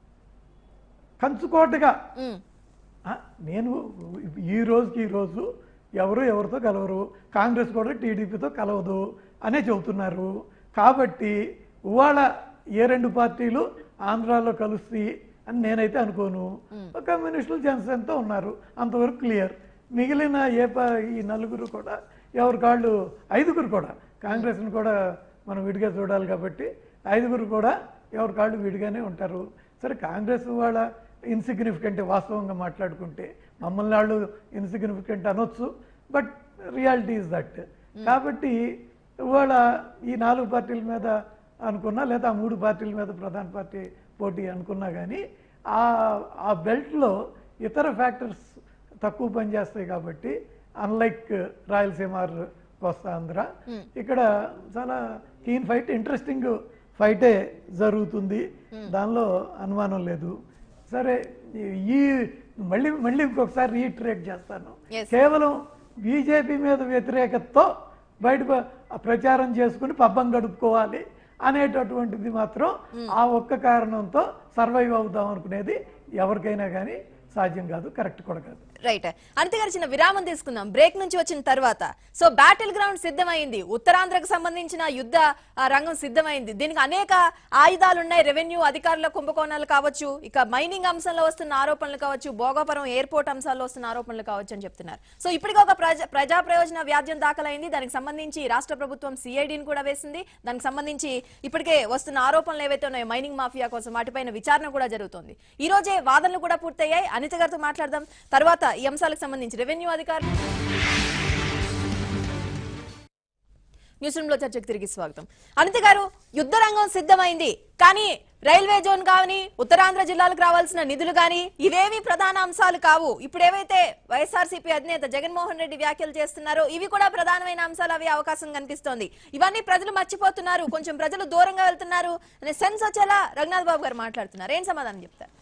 కంచుకోటగా ఉమ్, ఆ, నేను ఈ రోజుకి ఈ రోజు ఎవరు ఎవరితో కలవరు కాంగ్రెస్ కూడా టీడీపీతో కలవదు అనే చెబుతున్నారు కాబట్టి ఇవాళ ఏ రెండు పార్టీలు ఆంధ్రాలో కలుస్తాయి అని నేనైతే అనుకోను కమ్యూనిస్టులు జనసేనతో ఉన్నారు అంతవరకు క్లియర్ మిగిలిన ఏ పా ఈ నలుగురు కూడా ఎవరి కాళ్ళు ఐదుగురు కూడా కాంగ్రెస్ని కూడా మనం విడిగా చూడాలి కాబట్టి ఐదుగురు కూడా ఎవరి కాళ్ళు విడిగానే ఉంటారు సరే కాంగ్రెస్ వాళ్ళ ఇన్సిగ్నిఫికెంట్ వాస్తవంగా మాట్లాడుకుంటే మమ్మల్ని వాళ్ళు ఇన్సిగ్నిఫికెంట్ అనొచ్చు బట్ రియాలిటీ ఇస్ దట్ కాబట్టి ఇవాళ ఈ నాలుగు పార్టీల మీద అనుకున్నా లేదా ఆ మూడు పార్టీల మీద ప్రధాన పార్టీ పోటీ అనుకున్నా కానీ ఆ ఆ బెల్ట్లో ఇతర ఫ్యాక్టర్స్ తక్కువ పనిచేస్తాయి కాబట్టి అన్లైక్ రాయలసీమ ఆర్ కోస్తా ఆంధ్ర ఇక్కడ చాలా కీన్ ఫైట్ ఇంట్రెస్టింగ్ ఫైటే జరుగుతుంది దానిలో అనుమానం లేదు సరే ఈ మళ్ళీ మళ్ళీ ఇంకొకసారి రీట్రేట్ చేస్తాను Yes. కేవలం బీజేపీ మీద వ్యతిరేకతతో బయట ప- ప్రచారం చేసుకుని పబ్బం గడుపుకోవాలి అనేటటువంటిది మాత్రం ఆ ఒక్క కారణంతో సర్వైవ్ అవుదాం అనుకునేది ఎవరికైనా కానీ సాధ్యం కాదు కరెక్ట్ కూడా కాదు రైట్ అనిత గారు చిన్న విరామం తీసుకుందాం బ్రేక్ నుంచి వచ్చిన తర్వాత సో బ్యాటిల్ గ్రౌండ్ సిద్ధమైంది ఉత్తరాంధ్రకు సంబంధించిన యుద్ధ ఆ, రంగం సిద్ధమైంది దీనికి అనేక ఆయుధాలు ఉన్నాయి రెవెన్యూ అధికారుల కుంభకోణాలు కావచ్చు ఇక మైనింగ్ అంశంలో వస్తున్న ఆరోపణలు కావచ్చు భోగాపురం ఎయిర్పోర్ట్ అంశాల్లో వస్తున్న ఆరోపణలు కావచ్చు అని చెప్తున్నారు సో ఇప్పటికే ఒక ప్రజా ప్రజా ప్రయోజన వ్యాజ్యం దాఖలైంది దానికి సంబంధించి రాష్ట్ర ప్రభుత్వం సిఐడిని కూడా వేసింది దానికి సంబంధించి ఇప్పటికే వస్తున్న ఆరోపణలు ఏవైతే ఉన్నాయో మైనింగ్ మాఫియా కోసం వాటిపైన విచారణ కూడా జరుగుతోంది ఈ రోజే వాదనలు కూడా పూర్తయ్యాయి అనిత గారితో మాట్లాడదాం తర్వాత ఈ అంశాలకు సంబంధించి రెవెన్యూ అధికారులు న్యూస్ రూమ్ లో చర్చకు తిరిగి స్వాగతం అనిత గారు యుద్ధ రంగం సిద్ధమైంది కానీ రైల్వే జోన్ కానీ ఉత్తరాంధ్ర జిల్లాలకు రావాల్సిన నిధులు కానీ ఇవేవి ప్రధాన అంశాలు కావు ఇప్పుడు ఏవైతే వైఎస్ఆర్సీపీ అధినేత జగన్మోహన్ రెడ్డి వ్యాఖ్యలు చేస్తున్నారో ఇవి కూడా ప్రధానమైన అంశాలు అవి అవకాశం కనిపిస్తోంది ఇవన్నీ ప్రజలు మర్చిపోతున్నారు కొంచెం ప్రజలు దూరంగా వెళ్తున్నారు అనే సెన్స్ వచ్చేలా రఘునాథ్ బాబు గారు మాట్లాడుతున్నారు ఏం సమాధానం చెప్తారు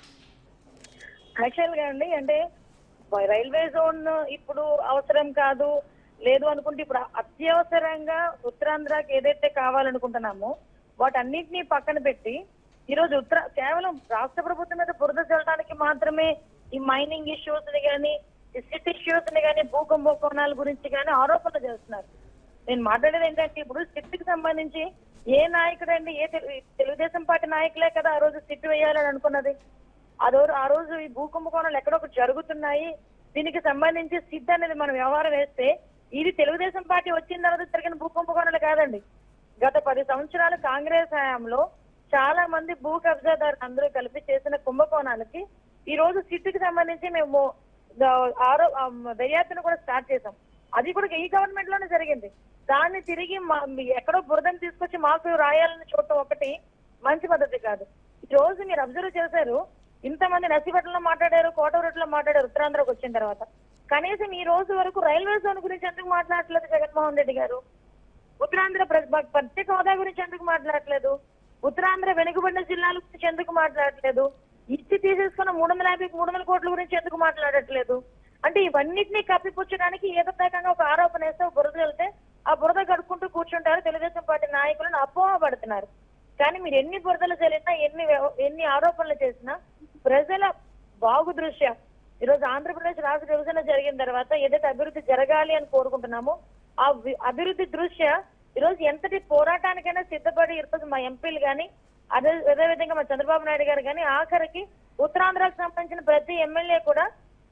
యాక్చువల్ గా అండి అంటే రైల్వే జోన్ ఇప్పుడు అవసరం కాదు లేదు అనుకుంటే ఇప్పుడు అత్యవసరంగా ఉత్తరాంధ్రకి ఏదైతే కావాలనుకుంటున్నామో వాటన్నిటినీ పక్కన పెట్టి ఈ రోజు ఉత్తర కేవలం రాష్ట్ర ప్రభుత్వం మీద బురద చల్లడానికి మాత్రమే ఈ మైనింగ్ ఇష్యూస్ ని కానీ ఈ సిట్ ఇష్యూస్ ని కానీ భూకంపోకోణాల గురించి కానీ ఆరోపణలు చేస్తున్నారు నేను మాట్లాడేది ఏంటంటే ఇప్పుడు సిట్ కి సంబంధించి ఏ నాయకుడండి ఏ తెలు- తెలుగుదేశం పార్టీ నాయకులే కదా ఆ రోజు సిట్ వేయాలని అనుకున్నది ఆ రోజు ఆ రోజు ఈ భూకుంభకోణాలు ఎక్కడొకటి జరుగుతున్నాయి దీనికి సంబంధించి సిద్ధ అనేది మనం వ్యవహారం వేస్తే ఇది తెలుగుదేశం పార్టీ వచ్చిన తర్వాత జరిగిన భూకుంభకోణాలు కాదండి గత పది సంవత్సరాలు కాంగ్రెస్ హయాంలో చాలా మంది భూ కబ్జాదారులు అందరూ కలిపి చేసిన కుంభకోణాలకి ఈ రోజు సిట్టుకి సంబంధించి మేము ద- ఆరో ఆ, దర్యాప్తును కూడా స్టార్ట్ చేసాం అది కూడా ఈ గవర్నమెంట్ లోనే జరిగింది దాన్ని తిరిగి మా- మీ ఎక్కడో బురదను తీసుకొచ్చి మాకు రాయాలని చూడటం ఒకటి మంచి పద్ధతి కాదు ఈ రోజు మీరు అబ్జర్వ్ చేశారు ఇంతమంది నర్సీపట్నంలో మాట్లాడారు కోటవరట్లో మాట్లాడారు ఉత్తరాంధ్రకు వచ్చిన తర్వాత కనీసం ఈ రోజు వరకు రైల్వే జోన్ గురించి ఎందుకు మాట్లాడట్లేదు జగన్మోహన్ రెడ్డి గారు ఉత్తరాంధ్ర ప్ర- ప్ర- ప్రత్యేక హోదా గురించి ఎందుకు మాట్లాడట్లేదు ఉత్తరాంధ్ర వెనుకబడిన జిల్లాల గురించి ఎందుకు మాట్లాడట్లేదు ఇచ్చి తీసేసుకున్న మూడు వందల యాభై మూడు వందల కోట్ల గురించి ఎందుకు మాట్లాడట్లేదు అంటే ఇవన్నిటినీ కప్పిపుచ్చడానికి ఏదో రకంగా ఒక ఆరోపణ వేస్తే ఒక బురద వెళ్తే ఆ బురద కడుక్కుంటూ కూర్చుంటారు తెలుగుదేశం పార్టీ నాయకులను అపోహపడుతున్నారు కానీ మీరు ఎన్ని బురదలు చల్లినా ఎన్ని వ్యవ- ఎన్ని ఆరోపణలు చేసినా ప్రజల బాగు దృష్ట్యా ఈరోజు ఆంధ్రప్రదేశ్ రాష్ట్ర విభజన జరిగిన తర్వాత ఏదైతే అభివృద్ధి జరగాలి అని కోరుకుంటున్నామో ఆ వి- అభివృద్ధి దృష్ట్యా ఈరోజు ఎంతటి పోరాటానికైనా సిద్ధపడి ఈరోజు మా ఎంపీలు కానీ అదే అదే విధంగా మా చంద్రబాబు నాయుడు గారు కానీ ఆఖరికి ఉత్తరాంధ్రకు సంబంధించిన ప్రతి ఎమ్మెల్యే కూడా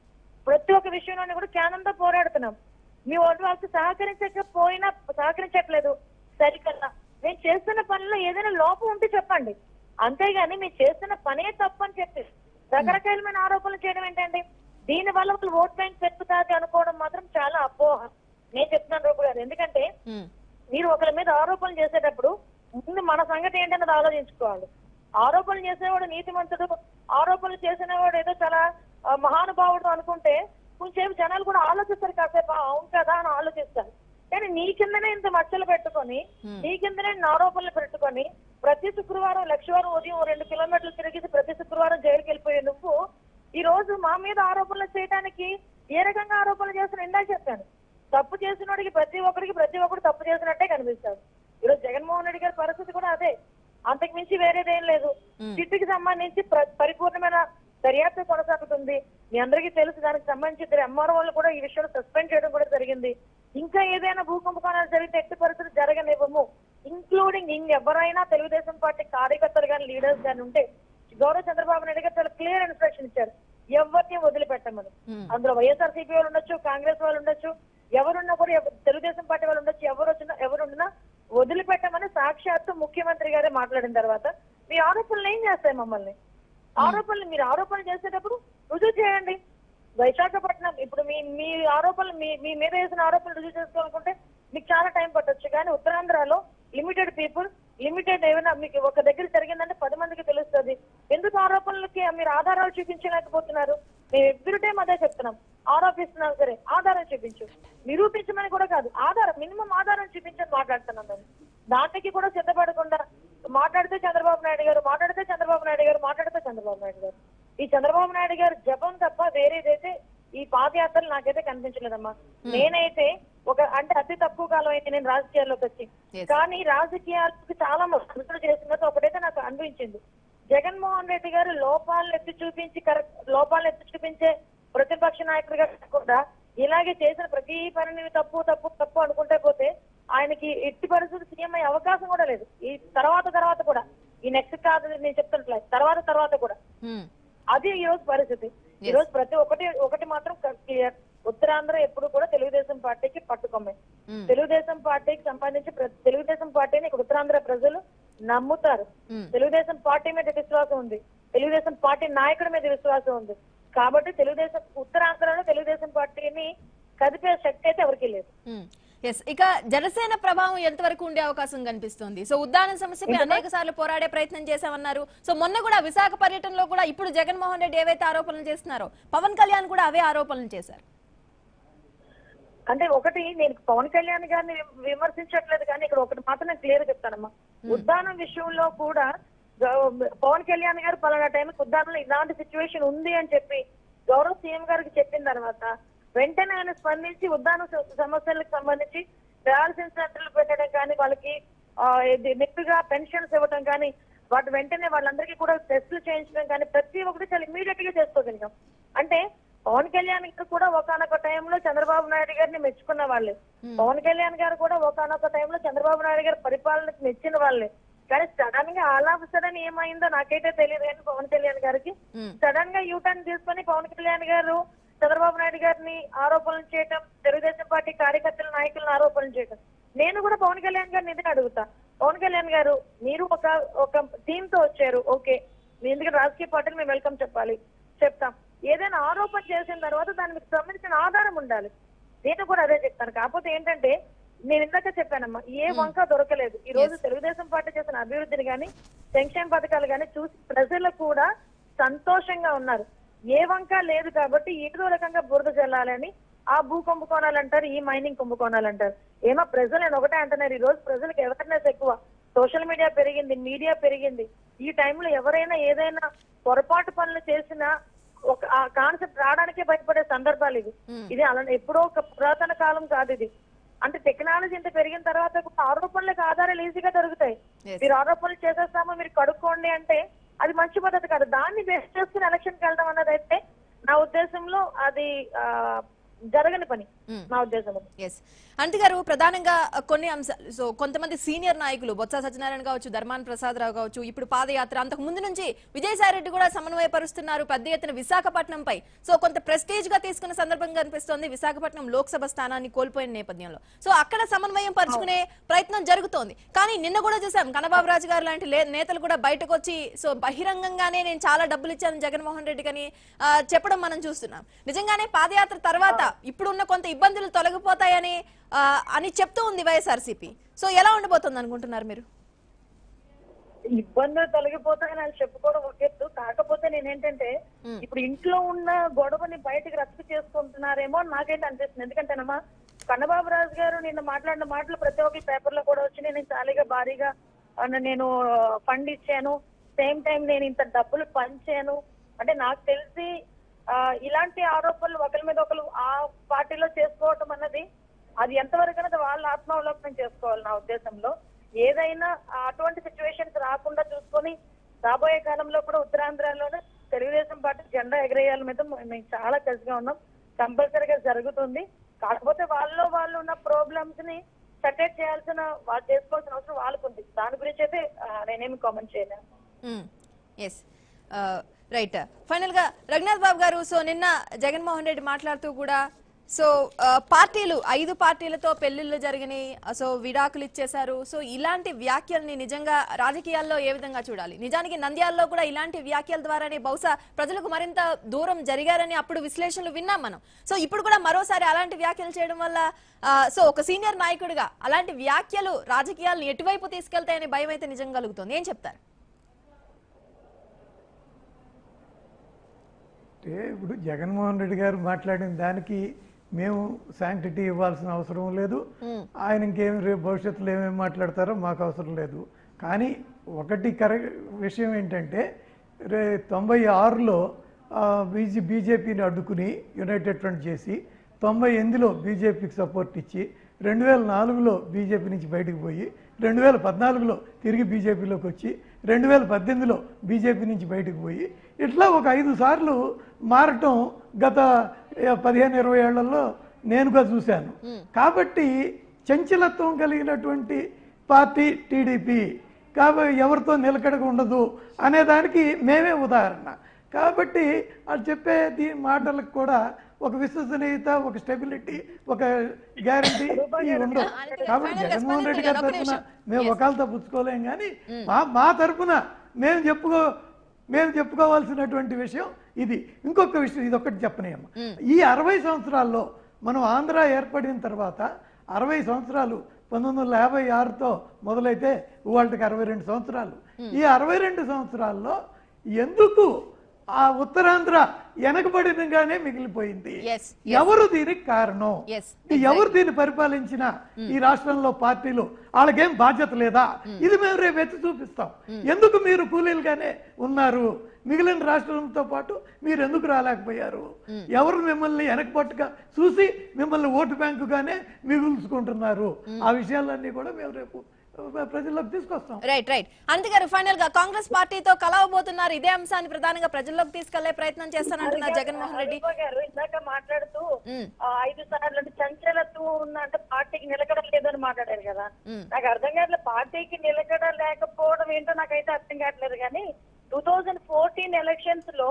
ప్రతి ఒక్క విషయంలోనే కూడా కేంద్రంతో పోరాడుతున్నాం మీ ఓటు వాళ్ళకి సహకరించకపోయినా సహకరించట్లేదు సరికల్లా మేము చేస్తున్న పనిలో ఏదైనా లోపం ఉంటే చెప్పండి అంతేగాని మీరు చేస్తున్న పనే తప్పు అని చెప్పి రకరకాలమైన ఆరోపణలు చేయడం ఏంటండి దీని వల్ల వాళ్ళు ఓట్ బ్యాంక్ పెరుగుతుంది అనుకోవడం మాత్రం చాలా అపోహ నేను చెప్తున్నాను రూపు గారు ఎందుకంటే ఉమ్, మీరు ఒకరి మీద ఆరోపణలు చేసేటప్పుడు ముందు మన సంగతి ఏంటన్నది ఆలోచించుకోవాలి ఆరోపణలు చేసేవాడు నీతిమంతుడు ఆరోపణలు చేసినవాడు ఏదో చాలా ఆ, మహానుభావుడు అనుకుంటే కొంచెం జనాలు కూడా ఆలోచిస్తారు కాసేపు "ఆ, అవును కదా అని ఆలోచిస్తారు కానీ నీ కిందనే ఇంత మచ్చలు పెట్టుకొని నీ కిందనే ఇన్ని ఆరోపణలు పెట్టుకొని ప్రతి శుక్రవారం లక్షవారం ఉదయం ఓ రెండు కిలోమీటర్లు తిరిగి ప్రతి శుక్రవారం జైలుకి వెళ్ళిపోయే నువ్వు ఈ రోజు మా మీద ఆరోపణలు చేయడానికి ఏ రకంగా ఆరోపణలు చేస్తున్నా ఇందా చెప్పాను తప్పు చేసినోడికి ప్రతి ఒక్కరికి ప్రతి ఒక్కరు తప్పు చేసినట్టే కనిపిస్తాడు ఈరోజు జగన్మోహన్ రెడ్డి గారి పరిస్థితి కూడా అదే అంతకు మించి వేరేదేం లేదు చిట్టుకి సంబంధించి ప్ర- పరిపూర్ణమైన దర్యాప్తు కొనసాగుతుంది మీ అందరికీ తెలుసు దానికి సంబంధించి ఇద్దరు ఎంఆర్ఓ వాళ్ళు కూడా ఈ విషయంలో సస్పెండ్ చేయడం కూడా జరిగింది ఇంకా ఏదైనా భూకంపకాలు జరిగితే ఎట్టి పరిస్థితులు జరగనివ్వము ఇంక్లూడింగ్ ఇంకెవరైనా తెలుగుదేశం పార్టీ కార్యకర్తలు కానీ లీడర్స్ కానీ ఉంటే గౌరవ చంద్రబాబు నాయుడు గారు చాలా క్లియర్ ఇన్స్ట్రక్షన్ ఇచ్చారు ఎవరిని వదిలిపెట్టమని అందులో వైఎస్ఆర్ సిపి వాళ్ళు ఉండొచ్చు కాంగ్రెస్ వాళ్ళు ఉండొచ్చు ఎవరున్నా కూడా ఎవ- తెలుగుదేశం పార్టీ వాళ్ళు ఉండొచ్చు ఎవరు వచ్చినా ఎవరున్నా వదిలిపెట్టమని సాక్షాత్తు ముఖ్యమంత్రి గారే మాట్లాడిన తర్వాత మీ ఆరోపణలు ఏం చేస్తాయి మమ్మల్ని ఆరోపణలు మీరు ఆరోపణలు చేసేటప్పుడు రుజువు చేయండి విశాఖపట్నం ఇప్పుడు మీ మీ ఆరోపణలు మీ మీ మీద వేసిన ఆరోపణలు రుజువు చేసుకోవాలనుకుంటే మీకు చాలా టైం పట్టొచ్చు కానీ ఉత్తరాంధ్రలో లిమిటెడ్ పీపుల్ లిమిటెడ్ ఏమైనా మీకు ఒక దగ్గర జరిగిందంటే పది మందికి తెలుస్తుంది ఎందుకు ఆరోపణలకి మీరు ఆధారాలు చూపించలేకపోతున్నారు మేము ఎవ్రీ టైం అదే చెప్తున్నాం ఆరోపిస్తున్నాం సరే ఆధారం చూపించు నిరూపించమని కూడా కాదు ఆధారం మినిమం ఆధారం చూపించని మాట్లాడుతున్నాం మేము దానికి కూడా సిద్ధపడకుండా మాట్లాడితే చంద్రబాబు నాయుడు గారు మాట్లాడితే చంద్రబాబు నాయుడు గారు మాట్లాడితే చంద్రబాబు నాయుడు గారు ఈ చంద్రబాబు నాయుడు గారు జపం తప్ప వేరేదైతే ఈ పాదయాత్రలు నాకైతే కనిపించలేదమ్మా నేనైతే ఒక అంటే అతి తక్కువ కాలం అయితే నేను రాజకీయాల్లోకి వచ్చి Yes. కానీ రాజకీయాలకు చాలా మంత్రులు చేసినట్టు ఒకటైతే నాకు అనిపించింది జగన్మోహన్ రెడ్డి గారు లోపాలను ఎత్తి చూపించి కరెక్ట్ లోపాలను ఎత్తి చూపించే ప్రతిపక్ష నాయకుడిగా కాకుండా ఇలాగే చేసిన ప్రతి పనిని తప్పు తప్పు తప్పు అనుకుంటే పోతే ఆయనకి ఎట్టి పరిస్థితి సీఎం అయ్యే అవకాశం కూడా లేదు ఈ తర్వాత తర్వాత కూడా ఈ నెక్స్ట్ కాదు నేను చెప్తున్నట్లే తర్వాత తర్వాత కూడా ఉమ్, అది ఈ రోజు పరిస్థితి ఈ రోజు ప్రతి ఒక్కటి ఒకటి మాత్రం క్లియర్ ఉత్తరాంధ్ర ఎప్పుడు కూడా తెలుగుదేశం పార్టీకి పట్టుకొమ్మే Hmm. తెలుగుదేశం పార్టీకి సంబంధించి ప్ర- తెలుగుదేశం పార్టీని ఇక్కడ ఉత్తరాంధ్ర ప్రజలు నమ్ముతారు Hmm. తెలుగుదేశం పార్టీ మీద విశ్వాసం ఉంది తెలుగుదేశం పార్టీ నాయకుడి మీద విశ్వాసం ఉంది కాబట్టి తెలుగుదేశం ఉత్తరాంధ్రలో తెలుగుదేశం పార్టీని కదిపే శక్తి అయితే ఎవరికి లేదు ఎస్ ఇక జనసేన ప్రభావం ఎంతవరకు ఉండే అవకాశం కనిపిస్తుంది సో ఉద్దాన సమస్యపై అనేక సార్లు పోరాడే ప్రయత్నం చేశామన్నారు సో మొన్న కూడా విశాఖ పర్యటనలో కూడా ఇప్పుడు జగన్మోహన్ రెడ్డి ఏవైతే ఆరోపణలు చేస్తున్నారో పవన్ కళ్యాణ్ కూడా అవే ఆరోపణలు చేశారు అంటే ఒకటి నేను పవన్ కళ్యాణ్ గారిని విమ- విమర్శించట్లేదు కానీ ఇక్కడ ఒకటి మాత్రం నేను క్లియర్ చెప్తానమ్మా ఉద్దానం విషయంలో కూడా గౌ- పవన్ కళ్యాణ్ గారు పలానా టైంకి ఉద్దానంలో ఇలాంటి సిచ్యువేషన్ ఉంది అని చెప్పి గౌరవ సీఎం గారికి చెప్పిన తర్వాత వెంటనే ఆయన స్పందించి ఉద్దాన స- సమస్యలకు సంబంధించి డయాలసిస్ సెంటర్లు పెట్టడం కానీ వాళ్ళకి ఆ, ఇది నెట్టుగా పెన్షన్స్ ఇవ్వడం కానీ వాటి వెంటనే వాళ్ళందరికీ కూడా టెస్టులు చేయించడం కానీ ప్రతి ఒక్కటి చాలా ఇమీడియట్ గా చేసుకోగలిగాం అంటే పవన్ కళ్యాణ్ గారు కూడా ఒకనొక టైంలో చంద్రబాబు నాయుడు గారిని మెచ్చుకున్న వాళ్ళే పవన్ కళ్యాణ్ గారు కూడా ఒకనొక టైంలో చంద్రబాబు నాయుడు గారి పరిపాలనకు మెచ్చిన వాళ్ళే కానీ సడన్ గా ఆల్ ఆఫ్ సడన్ ఏమైందో నాకైతే తెలియదు కానీ పవన్ కళ్యాణ్ గారికి సడన్ గా యూటర్న్ తీసుకొని పవన్ కళ్యాణ్ గారు చంద్రబాబు నాయుడు గారిని ఆరోపణలు చేయటం తెలుగుదేశం పార్టీ కార్యకర్తల నాయకులను ఆరోపణలు చేయటం నేను కూడా పవన్ కళ్యాణ్ గారిని ఇదే అడుగుతా పవన్ కళ్యాణ్ గారు మీరు ఒక ఒక టీమ్ తో వచ్చారు ఓకే మీ ఎందుకంటే రాజకీయ పార్టీలు మేము వెల్కమ్ చెప్పాలి చెప్తాం ఏదైనా ఆరోపణ చేసిన తర్వాత దానికి సంబంధించిన ఆధారం ఉండాలి నేను కూడా అదే చెప్తాను కాకపోతే ఏంటంటే నేను ఇందాక చెప్పానమ్మా ఏ వంక దొరకలేదు ఈ రోజు తెలుగుదేశం పార్టీ చేసిన అభివృద్ధిని గాని సంక్షేమ పథకాలు గాని చూసి ప్రజలు కూడా సంతోషంగా ఉన్నారు ఏ వంక లేదు కాబట్టి ఏదో రకంగా బురద చల్లాలని ఆ భూ కుంభకోణాలు అంటారు ఈ మైనింగ్ కుంభకోణాలు అంటారు ఏమో ప్రజలు నేను ఒకటే అంటున్నారు ఈ రోజు ప్రజలకు అవేర్నెస్ ఎక్కువ సోషల్ మీడియా పెరిగింది మీడియా పెరిగింది ఈ టైంలో ఎవరైనా ఏదైనా పొరపాటు పనులు చేసినా ఒక ఆ కాన్సెప్ట్ రావడానికే భయపడే సందర్భాలు ఇవి ఇది అలా ఎప్పుడో ఒక పురాతన కాలం కాదు ఇది అంటే టెక్నాలజీ ఇంత పెరిగిన తర్వాత కూడా ఆరోపణలకు ఆధారాలు ఈజీగా దొరుకుతాయి Yes. మీరు ఆరోపణలు చేసేస్తామో మీరు కడుక్కోండి అంటే అది మంచి పద్ధతి కాదు దాన్ని బేస్ చేసుకుని ఎలక్షన్కి వెళ్ళడం అన్నది అయితే నా ఉద్దేశంలో అది ఆ, జరగని పని నా ఉద్దేశంలో ఎస్ అంటి గారు ప్రధానంగా కొన్ని అంశాలు సో కొంతమంది సీనియర్ నాయకులు బొత్స సత్యనారాయణ కావచ్చు ధర్మాన్ ప్రసాద్ రావు కావచ్చు ఇప్పుడు పాదయాత్ర అంతకు ముందు నుంచి విజయసాయి రెడ్డి కూడా సమన్వయపరుస్తున్నారు పెద్ద ఎత్తున విశాఖపట్నంపై సో కొంత ప్రెస్టేజ్ గా తీసుకున్న సందర్భం కనిపిస్తోంది విశాఖపట్నం లోక్సభ స్థానాన్ని కోల్పోయిన నేపథ్యంలో సో అక్కడ సమన్వయం పరుచుకునే ప్రయత్నం జరుగుతోంది కానీ నిన్న కూడా చూసాం కన్నబాబు రాజు గారు లాంటి లే- నేతలు కూడా బయటకు వచ్చి సో బహిరంగంగానే నేను చాలా డబ్బులు ఇచ్చాను జగన్మోహన్ రెడ్డి అని ఆ, చెప్పడం మనం చూస్తున్నాం నిజంగానే పాదయాత్ర తర్వాత ఇప్పుడున్న కొంత ఇబ్బందులు తొలగిపోతాయని ఆ, అని చెప్తూ ఉంది వైఎస్ఆర్సీపీ సో ఎలా ఉండబోతుంది అనుకుంటున్నారు మీరు ఇబ్బందులు తొలగిపోతాయని వాళ్ళు చెప్పుకోవడం ఒక ఎత్తు కాకపోతే నేనేంటంటే ఇప్పుడు ఇంట్లో ఉన్న గొడవని బయటకు రద్దు చేసుకుంటున్నారేమో అని నాకైతే అనిపిస్తుంది ఎందుకంటేనమ్మా కన్నబాబు రాజు గారు నిన్న మాట్లాడిన మాటలు ప్రతి ఒక్క పేపర్ లో కూడా వచ్చి నేను చాలీగా భారీగా అన్న నేను ఫండ్ ఇచ్చాను సేమ్ టైం నేను ఇంత డబ్బులు పంచాను అంటే నాకు తెలిసి ఆ, ఇలాంటి ఆరోపణలు ఒకరి మీద ఒకరు ఆ పార్టీలో చేసుకోవటం అన్నది అది ఎంతవరకు అనేది వాళ్ళ ఆత్మావలోకనం చేసుకోవాలి నా ఉద్దేశంలో ఏదైనా ఆ అటువంటి సిచ్యువేషన్స్ రాకుండా చూసుకొని రాబోయే కాలంలో కూడా ఉత్తరాంధ్రలోనే తెలుగుదేశం పార్టీ జెండా ఎగరేయాల మీద మేము చాలా కలిసిగా ఉన్నాం కంపల్సరీగా జరుగుతుంది కాకపోతే వాళ్ళలో వాళ్ళు ఉన్న ప్రాబ్లమ్స్ ని సెటరేట్ చేయాల్సిన వాళ్ళు చేసుకోవాల్సిన అవసరం వాళ్ళకు ఉంది దాని గురించి అయితే ఆ, నేనేమి కామెంట్ చేయలేను ఎస్ రైట్ ఫైనల్ గా రఘునాథ్ బాబు గారు సో నిన్న జగన్మోహన్ రెడ్డి మాట్లాడుతూ కూడా సో ఆ, పార్టీలు ఐదు పార్టీలతో పెళ్లిళ్ళు జరిగినాయి సో విడాకులు ఇచ్చేశారు సో ఇలాంటి వ్యాఖ్యల్ని నిజంగా రాజకీయాల్లో ఏ విధంగా చూడాలి నిజానికి నంద్యాలలో కూడా ఇలాంటి వ్యాఖ్యల ద్వారానే బహుశా ప్రజలకు మరింత దూరం జరిగారని అప్పుడు విశ్లేషణలు విన్నాం మనం సో ఇప్పుడు కూడా మరోసారి అలాంటి వ్యాఖ్యలు చేయడం వల్ల ఆ, సో ఒక సీనియర్ నాయకుడిగా అలాంటి వ్యాఖ్యలు రాజకీయాలను ఎటువైపు తీసుకెళ్తాయనే భయం అయితే నిజంగా కలుగుతుంది ఏం చెప్తారు అంటే ఇప్పుడు జగన్మోహన్ రెడ్డి గారు మాట్లాడిన దానికి మేము శాంక్టిటీ ఇవ్వాల్సిన అవసరం లేదు ఆయన ఇంకేం రేపు భవిష్యత్తులో ఏమేమి మాట్లాడతారో మాకు అవసరం లేదు కానీ ఒకటి కరె విషయం ఏంటంటే రే తొంభై ఆరులో బీజీ బీజేపీని అడ్డుకుని యునైటెడ్ ఫ్రంట్ చేసి తొంభై ఎనిమిదిలో బీజేపీకి సపోర్ట్ ఇచ్చి రెండు వేల నాలుగులో బీజేపీ నుంచి బయటకు పోయి రెండు వేల పద్నాలుగులో తిరిగి బీజేపీలోకి వచ్చి రెండు వేల పద్దెనిమిదిలో బీజేపీ నుంచి బయటకు పోయి ఇట్లా ఒక ఐదు సార్లు మారటం గత ఏ, పదిహేను ఇరవై ఏళ్లలో నేనుగా చూశాను కాబట్టి చంచలత్వం కలిగినటువంటి పార్టీ టీడీపీ కాబట్టి ఎవరితో నిలకడగా ఉండదు అనేదానికి మేమే ఉదాహరణ కాబట్టి అది చెప్పే దీ మాటలకు కూడా ఒక విశ్వసనీయత ఒక స్టెబిలిటీ ఒక గ్యారంటీ ఉండవు కాబట్టి జగన్మోహన్ రెడ్డి గారి తరఫున మేము ఒకళ్ళతో పుచ్చుకోలేం కానీ మా మా తరఫున మేము చెప్పుకో మేము చెప్పుకోవాల్సినటువంటి విషయం ఇది ఇంకొక విషయం ఇది ఒకటి చెప్పనేయమ్మ ఈ అరవై సంవత్సరాల్లో మనం ఆంధ్ర ఏర్పడిన తర్వాత అరవై సంవత్సరాలు పంతొమ్మిది వందల యాభై ఆరుతో మొదలైతే ఇవాళకి అరవై రెండు సంవత్సరాలు ఈ అరవై రెండు సంవత్సరాల్లో ఎందుకు ఆ ఉత్తరాంధ్ర వెనకబడినగానే మిగిలిపోయింది Yes, ఎవరు దీనికి కారణం Yes, ఎవరు దీన్ని పరిపాలించిన ఈ రాష్ట్రంలో పార్టీలు వాళ్ళకేం బాధ్యత లేదా ఇది మేము రేపు ఎత్తి చూపిస్తాం ఎందుకు మీరు కూలీలుగానే ఉన్నారు మిగిలిన రాష్ట్రంతో పాటు మీరు ఎందుకు రాలేకపోయారు ఎవరు మిమ్మల్ని వెనకపట్టుగా చూసి మిమ్మల్ని ఓటు బ్యాంకుగానే మిగుల్చుకుంటున్నారు ఆ విషయాలన్నీ కూడా మేము రేపు ప్రజల్లోకి తీసుకొస్తాం రైట్ రైట్ అనంత్ గారు ఫైనల్ గా కాంగ్రెస్ పార్టీతో కలవబోతున్నారు ఇదే అంశాన్ని ప్రధానంగా ప్రజల్లోకి తీసుకెళ్లే ప్రయత్నం చేస్తానంటున్నారు జగన్మోహన్ రెడ్డి హరిబాబు గారు ఇందాక మాట్లాడుతూ మ్మ్. ఆ, ఐదు సార్లు అంటే చంచలత్వం ఉన్న అంటే పార్టీకి నిలకడ లేదని మాట్లాడారు కదా మ్మ్. నాకు అర్థం కావట్లేదు పార్టీకి నిలకడ లేకపోవడం ఏంటో నాకైతే అర్థం కావట్లేదు కానీ టూ థౌజండ్ ఫోర్టీన్ ఎలక్షన్స్ లో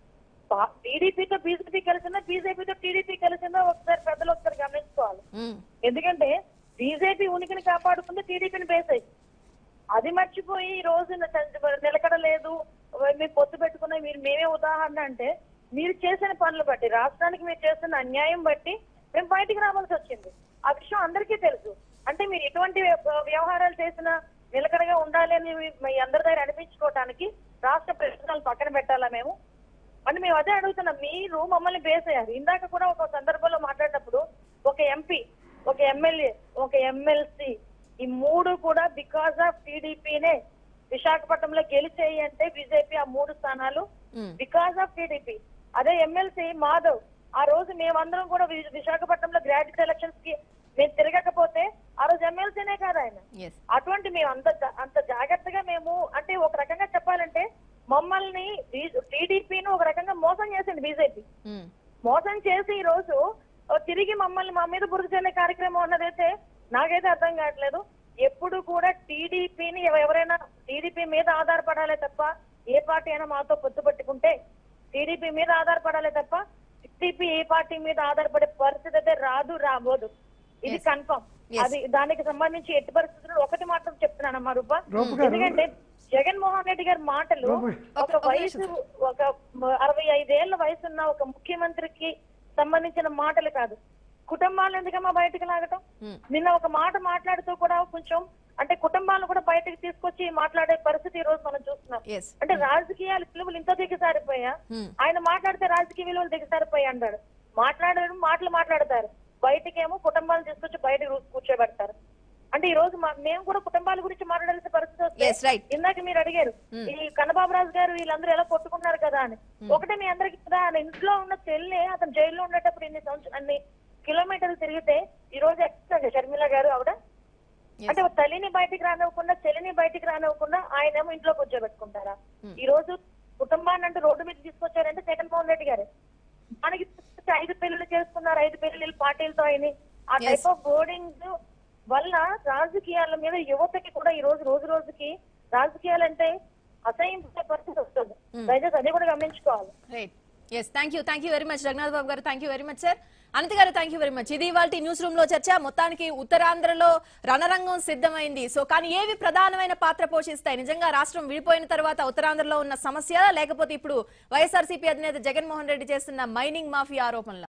టీడీపీతో బీజేపీ కలిసిందా బీజేపీతో టీడీపీ కలిసిందా ఒకసారి పెద్దలు ఒకసారి గమనించుకోవాలి ఉమ్, ఎందుకంటే బీజేపీ ఉనికిని కాపాడుకుంది టీడీపీని బేస్ అయ్యి అది మర్చిపోయి ఈ రోజు న- చ- నిలకడ లేదు మేము పొత్తు పెట్టుకున్న మీరు మేమే ఉదాహరణ అంటే మీరు చేసిన పనులు బట్టి రాష్ట్రానికి మీరు చేస్తున్న అన్యాయం బట్టి మేము బయటికి రావాల్సి వచ్చింది ఆ విషయం అందరికీ తెలుసు అంటే మీరు ఎటువంటి వ్య- వ్యవహారాలు చేసినా నిలకడగా ఉండాలి అని మీ- మీ అందరి దగ్గర అనిపించుకోవటానికి రాష్ట్ర ప్రయోజనాలు పక్కన పెట్టాలా మేము అంటే మేము అదే అడుగుతున్నాం మీరు మమ్మల్ని బేస్ అయ్యారు ఇందాక కూడా ఒక సందర్భంలో మాట్లాడినప్పుడు ఒక ఎంపీ ఒక ఎమ్మెల్యే ఒక ఎమ్మెల్సీ ఈ మూడు కూడా బికాస్ ఆఫ్ టీడీపీనే విశాఖపట్నంలో గెలిచేయి అంటే బీజేపీ ఆ మూడు స్థానాలు ఉమ్, బికాస్ ఆఫ్ టీడీపీ అదే ఎమ్మెల్సీ మాధవ్ ఆ రోజు మేమందరం కూడా వి- విశాఖపట్నంలో గ్రాడ్యుయేట్ ఎలక్షన్స్ కి మేము తిరగకపోతే ఆ రోజు ఎమ్మెల్సీనే కాదు ఆయన yes. అటువంటి మేము అంత జా- అంత జాగ్రత్తగా మేము అంటే ఒక రకంగా చెప్పాలంటే మమ్మల్ని టీడీపీని ఒక రకంగా మోసం చేసింది బీజేపీ ఉమ్, మోసం చేసి ఈ రోజు ఆ, తిరిగి మమ్మల్ని మా మీద బురద చల్లే కార్యక్రమం అన్నదైతే నాకైతే అర్థం కావట్లేదు ఎప్పుడు కూడా టీడీపీని ఎవరైనా టీడీపీ మీద ఆధారపడాలే తప్ప ఏ పార్టీ అయినా మాతో పొత్తు పట్టుకుంటే టీడీపీ మీద ఆధారపడాలే తప్ప టీడీపీ ఏ పార్టీ మీద ఆధారపడే పరిస్థితి అయితే రాదు రాబోదు ఇది Yes. Confirm Yes. అది దానికి సంబంధించి ఎట్టి పరిస్థితుల్లో ఒకటి మాత్రం చెప్తున్నానమ్మా రూప రూప గారు- ఎందుకంటే జగన్మోహన్ రెడ్డి గారి మాటలు రూప- ఒక ఒక- ఒక వయసు ఒక మ- అరవై ఐదేళ్ల వయసున్న ఒక ముఖ్యమంత్రికి సంబంధించిన మాటలు కాదు కుటుంబాలు ఎందుకమ్మా బయటకు లాగటం Hmm. నిన్న ఒక మాట మాట్లాడుతూ కూడా కొంచెం అంటే కుటుంబాలను కూడా బయటకు తీసుకొచ్చి మాట్లాడే పరిస్థితి ఈ రోజు మనం చూస్తున్నాం yes. అంటే రాజకీయాల విలువలు ఇంత దిగజారిపోయా Hmm. ఆయన మాట్లాడితే రాజకీయ విలువలు దిగజారిపోయా అంటాడు మాట్లాడడం మాటలు మాట్లాడతారు బయటకేమో కుటుంబాలు తీసుకొచ్చి బయటకు రూ- కూర్చోబెడతారు అంటే ఈ రోజు మా- మేము కూడా కుటుంబాల గురించి మాట్లాడాల్సిన పరిస్థితి Yes, వస్తే right. ఇందాక మీరు అడిగారు ఈ కన్నబాబురాజు గారు వీళ్ళందరూ ఎలా కొట్టుకున్నారు కదా అని ఒకటే మీ అందరికి కదా ఆయన ఇంట్లో ఉన్న చెల్లి అతను జైల్లో ఉండేటప్పుడు ఇన్ని సంవత్సరం అన్ని కిలోమీటర్లు తిరిగితే ఈ రోజు ఎక్కడ షర్మిల గారు ఆవిడ అంటే ఒక తల్లిని బయటికి రానివ్వకుండా చెల్లిని బయటికి రానివ్వకుండా ఆయనేమో ఇంట్లో కూర్చోబెట్టుకుంటారా ఈ రోజు కుటుంబాన్ని అంటే రోడ్డు మీద తీసుకొచ్చారంటే జగన్మోహన్ రెడ్డి గారు మనకి తీసుకొచ్చి ఐదు పెళ్లిళ్ళు చేసుకున్నారు ఐదు పెళ్లిళ్ళు పార్టీలతో అయినాయి ఆ Yes. టైప్ ఆఫ్ బోర్డింగ్ వల్ల రాజకీయాల మీద యువతకి కూడా ఈ రోజు రోజు రోజుకి రాజకీయాలంటే అసహ్యం పరిస్థితి వస్తుంది దయచేసి అది కూడా గమనించుకోవాలి right yes thank you thank you very much Raghunath Babu garu thank you very much sir Ananth garu thank you very much ఇది ఇవాళ న్యూస్ రూమ్ లో చర్చ మొత్తానికి ఉత్తరాంధ్రలో రణరంగం సిద్ధమైంది సో కానీ ఏవి ప్రధానమైన పాత్ర పోషిస్తాయి నిజంగా రాష్ట్రం విడిపోయిన తర్వాత ఉత్తరాంధ్రలో ఉన్న సమస్య లేకపోతే ఇప్పుడు వైఎస్ఆర్సీపీ అధినేత జగన్మోహన్ రెడ్డి చేస్తున్న మైనింగ్ మాఫియా ఆరోపణలు